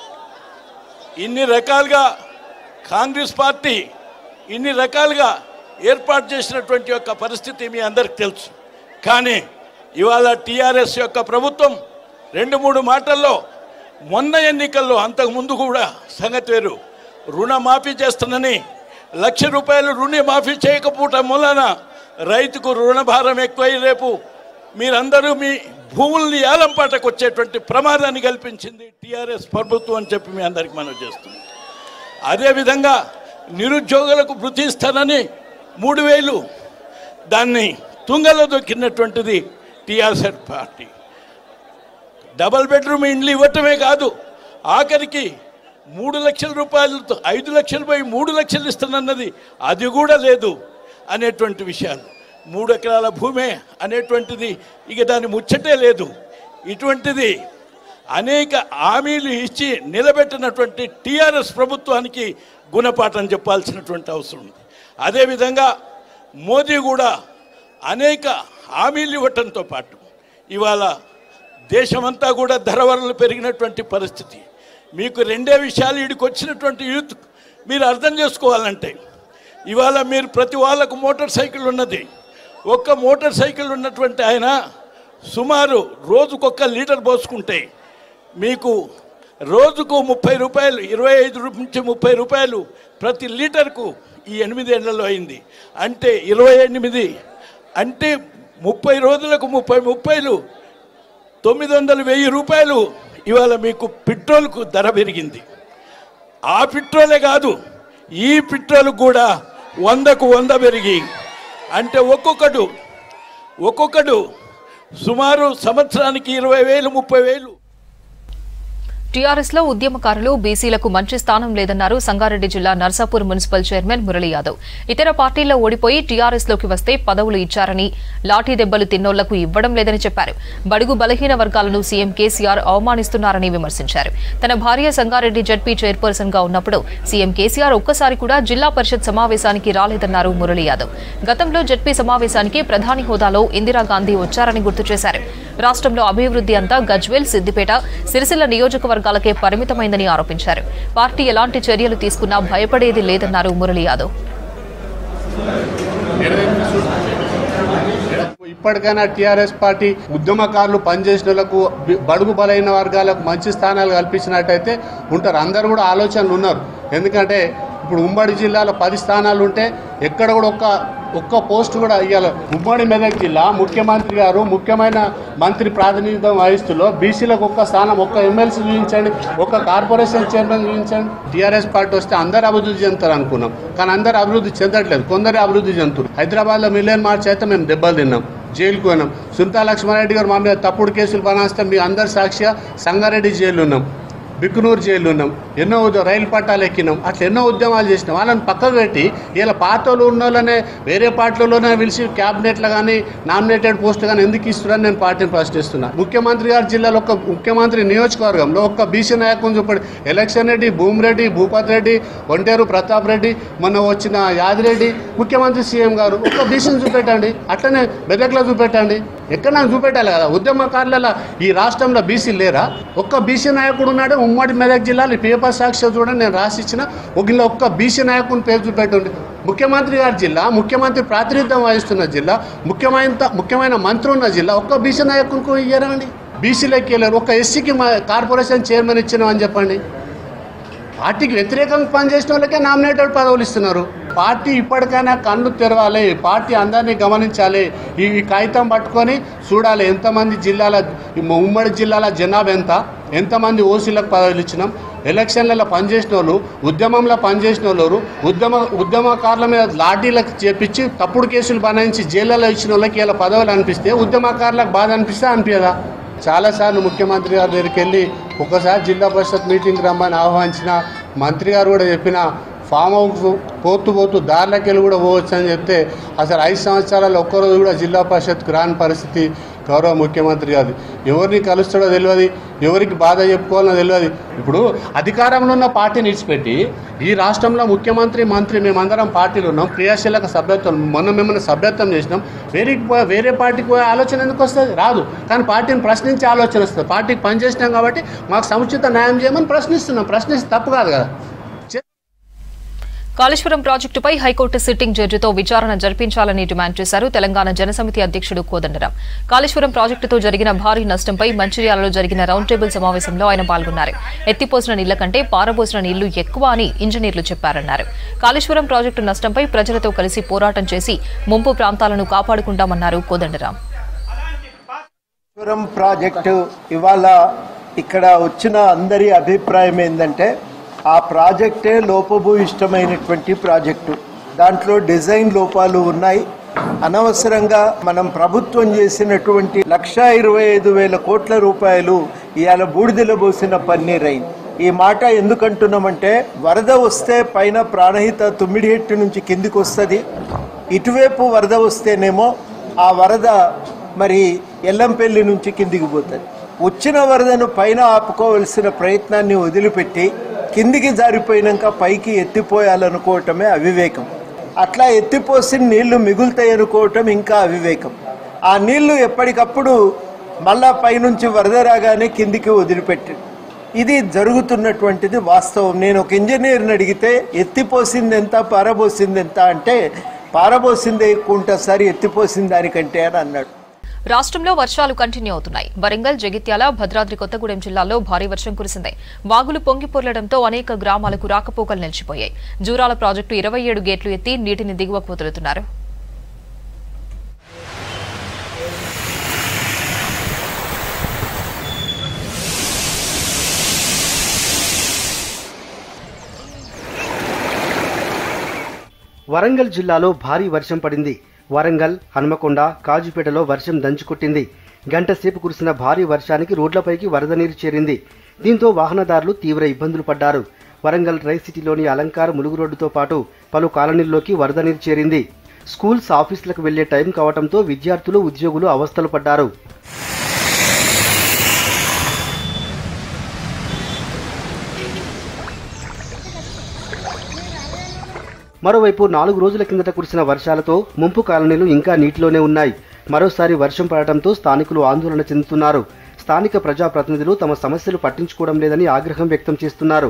ఇన్ని రకాలుగా కాంగ్రెస్ పార్టీ ఇన్ని రకాలుగా ఏర్పాటు చేసినటువంటి యొక్క పరిస్థితి మీ అందరికి తెలుసు కానీ ఇవాళ టీఆర్ఎస్ యొక్క ప్రభుత్వం రెండు మూడు మాటల్లో మొన్న ఎన్నికల్లో అంతకుముందు కూడా సంగతి వేరు రుణమాఫీ చేస్తానని లక్ష రూపాయలు రుణమాఫీ చేయకపోవటం మూలన రైతుకు రుణభారం ఎక్కువై రేపు మీరందరూ మీ భూముల్ని ఏలంపాటకు వచ్చేటువంటి ప్రమాదాన్ని కల్పించింది టీఆర్ఎస్ ప్రభుత్వం అని చెప్పి మీ అందరికి మనం చేస్తుంది అదేవిధంగా నిరుద్యోగులకు వృత్తి ఇస్తానని మూడు వేలు దాన్ని తుంగలో దొక్కినటువంటిది టీఆర్ఎస్ పార్టీ డబల్ బెడ్రూమ్ ఇండ్లు ఇవ్వటమే కాదు ఆఖరికి మూడు లక్షల రూపాయలతో ఐదు లక్షలు పోయి మూడు లక్షలు ఇస్తానన్నది అది కూడా లేదు అనేటువంటి విషయాలు మూడు ఎకరాల భూమే అనేటువంటిది ఇక దాని ముచ్చటే లేదు ఇటువంటిది అనేక హామీలు ఇచ్చి నిలబెట్టినటువంటి టీఆర్ఎస్ ప్రభుత్వానికి గుణపాఠం చెప్పాల్సినటువంటి అవసరం ఉంది అదేవిధంగా మోదీ కూడా అనేక హామీలు ఇవ్వటంతో పాటు ఇవాళ దేశమంతా కూడా ధరవరలు పెరిగినటువంటి పరిస్థితి మీకు రెండే విషయాలు వీడికి వచ్చినటువంటి యూత్ మీరు అర్థం చేసుకోవాలంటే ఇవాళ మీరు ప్రతి వాళ్ళకు మోటార్ సైకిల్ ఉన్నది ఒక్క మోటార్ సైకిల్ ఉన్నటువంటి ఆయన సుమారు రోజుకొక్క లీటర్ పోసుకుంటే మీకు రోజుకు ముప్పై రూపాయలు ఇరవై ఐదు రూ- నుంచి ముప్పై రూపాయలు ప్రతి లీటర్కు ఈ ఎనిమిదేళ్లలో అయింది అంటే ఇరవై ఎనిమిది అంటే ముప్పై రోజులకు ముప్పై ముప్పైలు తొమ్మిది వందల వెయ్యి రూపాయలు ఇవాళ మీకు పెట్రోల్కు ధర పెరిగింది ఆ పెట్రోలే కాదు ఈ పెట్రోల్ కూడా వందకు వంద పెరిగి అంటే ఒక్కొక్కడు ఒక్కొక్కడు సుమారు సంవత్సరానికి ఇరవై వేలు ముప్పై వేలు టీఆర్ఎస్ లో ఉద్యమకారులు బీసీలకు మంచి స్థానం లేదన్నారు సంగారెడ్డి జిల్లా నర్సాపూర్ మున్సిపల్ చైర్మన్ మురళీ యాదవ్ ఇతర పార్టీల్లో ఓడిపోయి టీఆర్ఎస్ లోకి వస్తే పదవులు ఇచ్చారని లాఠీ దెబ్బలు తిన్నోళ్లకు ఇవ్వడం లేదని చెప్పారు బడుగు బలహీన వర్గాలను సీఎం కేసీఆర్ అవమానిస్తున్నారని విమర్శించారు తన భార్య సంగారెడ్డి జడ్పీ చైర్పర్సన్ గా ఉన్నప్పుడు సీఎం కేసీఆర్ ఒక్కసారి కూడా జిల్లా పరిషత్ సమావేశానికి రాలేదన్నారు మురళీ యాదవ్ గతంలో జడ్పీ సమావేశానికి ప్రధాని హోదాలో ఇందిరాగాంధీ వచ్చారని గుర్తు చేశారు రాష్ట్రంలో అభివృద్ధి అంతా గజ్వేల్ సిద్దిపేట సిరిసిల్ల నియోజకవర్గాలకే పరిమితమైందని ఆరోపించారు పార్టీ ఎలాంటి చర్యలు తీసుకున్నా భయపడేది లేదన్నారు మురళీ యాదవ్ ఇప్పటికైనా టీఆర్ఎస్ పార్టీ ఉద్యమకారులు పనిచేసిన వాళ్ళకు బి- బడుగు బలైన వర్గాలకు మంచి స్థానాలు కల్పించినట్టయితే ఉంటారు అందరు కూడా ఆలోచనలు ఉన్నారు ఎందుకంటే ఇప్పుడు ఉమ్మడి జిల్లాలో పది స్థానాలు ఉంటే ఎక్కడ కూడా ఒక్క ఒక్క పోస్ట్ కూడా ఇవ్వాలి ఉమ్మడి మెదక్ జిల్లా ముఖ్యమంత్రి గారు ముఖ్యమైన మంత్రి ప్రాతినిధ్యం వహిస్తులో బీసీలకు ఒక్క స్థానం ఒక్క ఎమ్మెల్సీ చూపించండి ఒక్క కార్పొరేషన్ చైర్మన్ చూపించండి టీఆర్ఎస్ పార్టీ వస్తే అందరు అభివృద్ధి చెందుతారు అనుకున్నాం కానీ అందరు అభివృద్ధి చెందట్లేదు కొందరు అభివృద్ధి చెందుతారు హైదరాబాద్లో మిలియన్ మార్చ్ అయితే మేము దెబ్బలు తిన్నాం జైలుకు పోయినాం సునీతా లక్ష్మారెడ్డి గారు మా మీద తప్పుడు కేసులు బనాస్తే మీ అందరి సాక్షిగా సంగారెడ్డి జైలు ఉన్నాం బిక్కునూరు జైలు ఉన్నాం ఎన్నో ఉద్య- రైలు పట్టాలు ఎక్కినాం అట్లా ఎన్నో ఉద్యమాలు చేసినాం వాళ్ళని పక్కకు పెట్టి ఇలా పార్టీలు ఉన్న వాళ్ళనే వేరే పార్టీలోనే పిలిచి క్యాబినెట్లో కానీ నామినేటెడ్ పోస్ట్ కానీ ఎందుకు ఇస్తున్నారని నేను పార్టీని ప్రశ్నిస్తున్నా ముఖ్యమంత్రి గారి జిల్లాలో ఒక ముఖ్యమంత్రి నియోజకవర్గంలో ఒక్క బీసీ నాయకుని చూపడి ఎలక్షన్ రెడ్డి భూమిరెడ్డి భూపత్ రెడ్డి ఒంటేరు ప్రతాప్ రెడ్డి మొన్న వచ్చిన యాదిరెడ్డి ముఖ్యమంత్రి సీఎం గారు ఒక్క బీసీని చూపెట్టండి అట్లనే మెదక్లో చూపెట్టండి ఎక్కడ నాకు చూపెట్టాలి కదా ఉద్యమకారుల ఈ రాష్ట్రంలో బీసీ లేరా ఒక్క బీసీ నాయకుడు ఉన్నాడు ఉమ్మడి మెదక్ జిల్లాలో ఈ పేపర్ సాక్షి చూడండి నేను రాసిచ్చిన ఒక ఇలా ఒక్క బీసీ నాయకుని పేరు చూపెట్టండి ముఖ్యమంత్రి గారి జిల్లా ముఖ్యమంత్రి ప్రాతినిధ్యం వహిస్తున్న జిల్లా ముఖ్యమైన ముఖ్యమైన మంత్రి ఉన్న జిల్లా ఒక్క బీసీ నాయకునికి ఇయ్యరండి బీసీలోకి వెళ్ళారు ఒక ఎస్సీకి మా కార్పొరేషన్ చైర్మన్ ఇచ్చినామని చెప్పండి పార్టీకి వ్యతిరేకంగా పనిచేసిన వాళ్ళకే నామినేటెడ్ పదవులు ఇస్తున్నారు పార్టీ ఇప్పటికైనా కళ్ళు తెరవాలి పార్టీ అందరినీ గమనించాలి ఈ ఈ కాగితం పట్టుకొని చూడాలి ఎంతమంది జిల్లాల ఈ ఉమ్మడి జిల్లాల జనాభా ఎంత ఎంతమంది ఓసీలకు పదవులు ఇచ్చినాం ఎలక్షన్లలో పనిచేసిన వాళ్ళు ఉద్యమంలో పనిచేసిన వాళ్ళు ఉద్యమ ఉద్యమకారుల మీద లాఠీలకు చేపించి తప్పుడు కేసులు బనాయించి జైళ్ళలో ఇచ్చిన వాళ్ళకి ఇలా పదవులు అనిపిస్తే ఉద్యమకారులకు బాధ అనిపిస్తే అనిపించదా చాలాసార్లు ముఖ్యమంత్రి గారి దగ్గరికి వెళ్ళి ఒకసారి జిల్లా పరిషత్ మీటింగ్ రమ్మని ఆహ్వానించిన మంత్రి గారు కూడా చెప్పిన ఫామ్ హౌస్ పోతూ పోతూ దారిలోకి వెళ్ళి కూడా పోవచ్చు అని చెప్తే అసలు ఐదు సంవత్సరాలు ఒక్కరోజు కూడా జిల్లా పరిషత్కు రాని పరిస్థితి గౌరవ ముఖ్యమంత్రి గారు ఎవరిని కలుస్తాడో తెలియదు ఎవరికి బాధ చెప్పుకోవాలో తెలియదు ఇప్పుడు అధికారంలో ఉన్న పార్టీని విడిచిపెట్టి ఈ రాష్ట్రంలో ముఖ్యమంత్రి మంత్రి మేమందరం పార్టీలు ఉన్నాం క్రియాశీలక సభ్యత్వం మొన్న మిమ్మల్ని సభ్యత్వం చేసినాం వేరే వేరే పార్టీకి పోయే ఆలోచన ఎందుకు వస్తుంది రాదు కానీ పార్టీని ప్రశ్నించే ఆలోచన వస్తుంది పార్టీకి పనిచేసినాం కాబట్టి మాకు సముచిత న్యాయం చేయమని ప్రశ్నిస్తున్నాం ప్రశ్నిస్తే తప్పు కాదు కదా కాళేశ్వరం ప్రాజెక్టుపై హైకోర్టు సిట్టింగ్ జడ్జితో విచారణ జరిపించాలని డిమాండ్ చేశారు తెలంగాణ జనసమితి అధ్యక్షుడు కోదండరాం కాళేశ్వరం ప్రాజెక్టుతో జరిగిన భారీ నష్టంపై మంచిర్యాలలో జరిగిన రౌండ్ టేబుల్ సమావేశంలో ఆయన పాల్గొన్నారు ఎత్తిపోసిన నీళ్ల కంటే పారబోసిన నీళ్లు ఎక్కువ అని ఇంజనీర్లు చెప్పారన్నారు కాళేశ్వరం ప్రాజెక్టు నష్టంపై ప్రజలతో కలిసి పోరాటం చేసి ముంపు ప్రాంతాలను కాపాడుకుంటామన్నారు కోదండరాం కాళేశ్వరం ప్రాజెక్టు ఇవాళ ఇక్కడ వచ్చిన అందరి అభిప్రాయం ఏంటంటే ఆ ప్రాజెక్టే లోపభూయిష్టమైనటువంటి ప్రాజెక్టు దాంట్లో డిజైన్ లోపాలు ఉన్నాయి అనవసరంగా మనం ప్రభుత్వం చేసినటువంటి లక్ష ఇరవై ఐదు వేల కోట్ల రూపాయలు ఇవాళ బూడిదల పోసిన పన్నీర్ అయింది ఈ మాట ఎందుకంటున్నామంటే వరద వస్తే పైన ప్రాణహిత తుమ్మిడిహెట్టు నుంచి కిందికి వస్తుంది ఇటువైపు వరద వస్తేనేమో ఆ వరద మరి ఎల్లంపల్లి నుంచి కిందికి పోతుంది వచ్చిన వరదను పైన ఆపుకోవలసిన ప్రయత్నాన్ని వదిలిపెట్టి కిందికి జారిపోయినాక పైకి ఎత్తిపోయాలనుకోవటమే అవివేకం అట్లా ఎత్తిపోసి నీళ్లు మిగులుతాయి అనుకోవటం ఇంకా అవివేకం ఆ నీళ్లు ఎప్పటికప్పుడు మళ్ళా పైనుంచి వరద రాగానే కిందికి వదిలిపెట్టి ఇది జరుగుతున్నటువంటిది వాస్తవం నేను ఒక ఇంజనీర్ని అడిగితే ఎత్తిపోసింది ఎంత పారబోసింది ఎంత అంటే పారబోసింది ఎక్కువ ఉంటుంది సార్ ఎత్తిపోసిన దానికంటే అని అన్నాడు రాష్ట్రంలో వర్షాలు కంటిన్యూ అవుతున్నాయి వరంగల్ జగిత్యాల భద్రాద్రి కొత్తగూడెం జిల్లాల్లో భారీ వర్షం కురిసింది వాగులు పొంగి పొర్లడంతో అనేక గ్రామాలకు రాకపోకలు నిలిచిపోయాయి జూరాల ప్రాజెక్టు ఇరవై ఏడు గేట్లు ఎత్తి నీటిని దిగువకు వదులుతున్నారు వరంగల్ జిల్లాలో భారీ వర్షం పడింది వరంగల్ హనుమకొండ కాజుపేటలో వర్షం దంచుకొట్టింది గంట సేపు కురిసిన భారీ వర్షానికి రోడ్లపైకి వరద నీరు చేరింది దీంతో వాహనదారులు తీవ్ర ఇబ్బందులు పడ్డారు వరంగల్ రైస్ సిటీలోని అలంకార ములుగు రోడ్డుతో పాటు పలు కాలనీల్లోకి వరద నీరు చేరింది స్కూల్స్ ఆఫీసులకు వెళ్లే టైం కావడంతో విద్యార్థులు ఉద్యోగులు అవస్థలు పడ్డారు మరోవైపు నాలుగు రోజుల కిందట కురిసిన వర్షాలతో ముంపు కాలనీలు ఇంకా నీటిలోనే ఉన్నాయి మరోసారి వర్షం పడటంతో స్థానికులు ఆందోళన చెందుతున్నారు స్థానిక ప్రజాప్రతినిధులు తమ సమస్యలు పట్టించుకోవడం లేదని ఆగ్రహం వ్యక్తం చేస్తున్నారు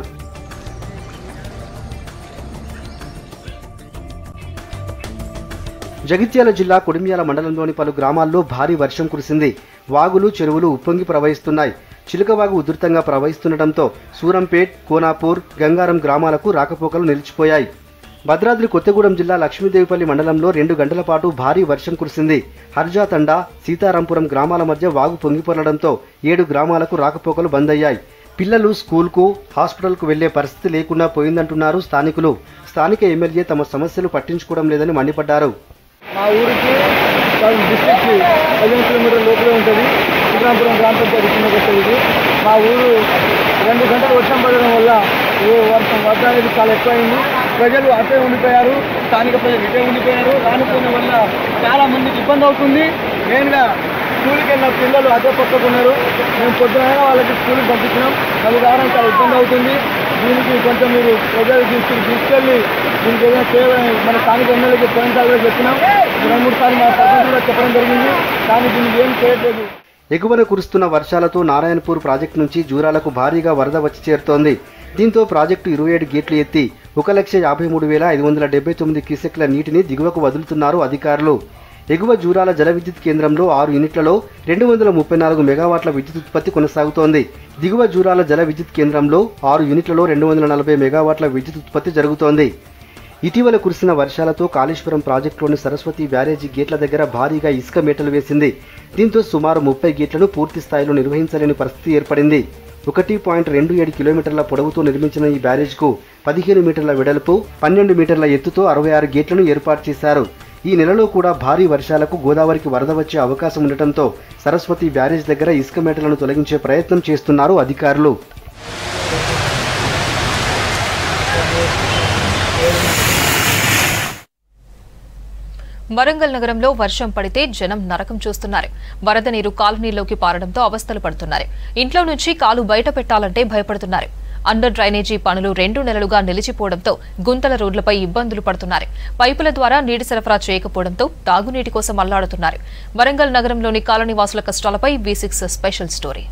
జగిత్యాల జిల్లా కొడిమ్యాల మండలంలోని పలు గ్రామాల్లో భారీ వర్షం కురిసింది వాగులు చెరువులు ఉప్పొంగి ప్రవహిస్తున్నాయి చిలుకవాగు ఉధృతంగా ప్రవహిస్తుండటంతో సూరంపేట్ కోనాపూర్ గంగారం గ్రామాలకు రాకపోకలు నిలిచిపోయాయి భద్రాద్రి కొత్తగూడెం జిల్లా లక్ష్మీదేవిపల్లి మండలంలో రెండు గంటల పాటు భారీ వర్షం కురిసింది హర్జాతండా సీతారాంపురం గ్రామాల మధ్య వాగు పొంగిపొరడంతో ఏడు గ్రామాలకు రాకపోకలు బంద్ అయ్యాయి పిల్లలు స్కూల్కు హాస్పిటల్కు వెళ్లే పరిస్థితి లేకుండా పోయిందంటున్నారు స్థానికులు స్థానిక ఎమ్మెల్యే తమ సమస్యలు పట్టించుకోవడం లేదని మండిపడ్డారు మా ఊరికి డిస్ట్రిక్ట్ పదిహేను కిలోమీటర్ల లోపలే ఉంటుంది శ్రీరాంపురం గ్రామ పంచాయతీ కిందకి వస్తుంది ఇది మా ఊరు రెండు గంటలు వర్షం పడడం వల్ల ఏ వర్షం వర్షం అనేది చాలా ఎక్కువైంది ప్రజలు అటే ఉండిపోయారు స్థానిక ప్రజలు ఇటే ఉండిపోయారు రానుకోవడం వల్ల చాలా మందికి ఇబ్బంది అవుతుంది మెయిన్గా స్కూల్కి వెళ్ళిన పిల్లలు అదే పక్కకున్నారు మేము పొద్దున వాళ్ళకి స్కూల్కి పంపించినాం అది రావడానికి చాలా ఇబ్బంది అవుతుంది దీనికి కొంచెం మీరు ప్రజలు తీసుకుని తీసుకెళ్ళి దీనికి ఏదైనా చేయాలని మన స్థానిక ఎమ్మెల్యేకి పోయినసారి కూడా చెప్పినాం రెండు మూడు సార్లు మా సర్పంచ్ కూడా చెప్పడం జరిగింది కానీ దీనికి ఏం చేయట్లేదు ఎగువన కురుస్తున్న వర్షాలతో నారాయణపూర్ ప్రాజెక్టు నుంచి జూరాలకు భారీగా వరద వచ్చి చేరుతోంది దీంతో ప్రాజెక్టు ఇరవై ఏడు గేట్లు ఎత్తి ఒక లక్ష యాభై మూడు వేల ఐదు వందల డెబ్బై తొమ్మిది క్యూసెక్ల నీటిని దిగువకు వదులుతున్నారు అధికారులు ఎగువ జూరాల జల విద్యుత్ కేంద్రంలో ఆరు యూనిట్లలో రెండు వందల ముప్పై నాలుగు మెగావాట్ల విద్యుత్ ఉత్పత్తి కొనసాగుతోంది దిగువ జూరాల జల విద్యుత్ కేంద్రంలో ఆరు యూనిట్లలో రెండు వందల నలభై మెగావాట్ల విద్యుత్ ఉత్పత్తి జరుగుతోంది ఇటీవల కురిసిన వర్షాలతో కాళేశ్వరం ప్రాజెక్టులోని సరస్వతి బ్యారేజీ గేట్ల దగ్గర భారీగా ఇసుక మేటలు వేసింది దీంతో సుమారు ముప్పై గేట్లను పూర్తి స్థాయిలో నిర్వహించలేని పరిస్థితి ఏర్పడింది ఒకటి పాయింట్ రెండు ఏడు కిలోమీటర్ల పొడవుతో నిర్మించిన ఈ బ్యారేజ్కు పదిహేను మీటర్ల వెడల్పు పన్నెండు మీటర్ల ఎత్తుతో అరవై ఆరు గేట్లను ఏర్పాటు చేశారు ఈ నెలలో కూడా భారీ వర్షాలకు గోదావరికి వరద వచ్చే అవకాశం ఉండటంతో సరస్వతి బ్యారేజ్ దగ్గర ఇసుక మేటలను తొలగించే ప్రయత్నం చేస్తున్నారు అధికారులు వరంగల్ నగరంలో వర్షం పడితే జనం నరకం చూస్తున్నారు వరద నీరు కాలనీలోకి పారడంతో అవస్థలు పడుతున్నారు ఇంట్లో నుంచి కాలు బయట పెట్టాలంటే భయపడుతున్నారు అండర్ డ్రైనేజీ పనులు రెండు నెలలుగా నిలిచిపోవడంతో గుంతల రోడ్లపై ఇబ్బందులు పడుతున్నారు పైపుల ద్వారా నీటి సరఫరా చేయకపోవడంతో తాగునీటి కోసం అల్లాడుతున్నారు వరంగల్ నగరంలోని కాలనీవాసుల కష్టాలపై V six special story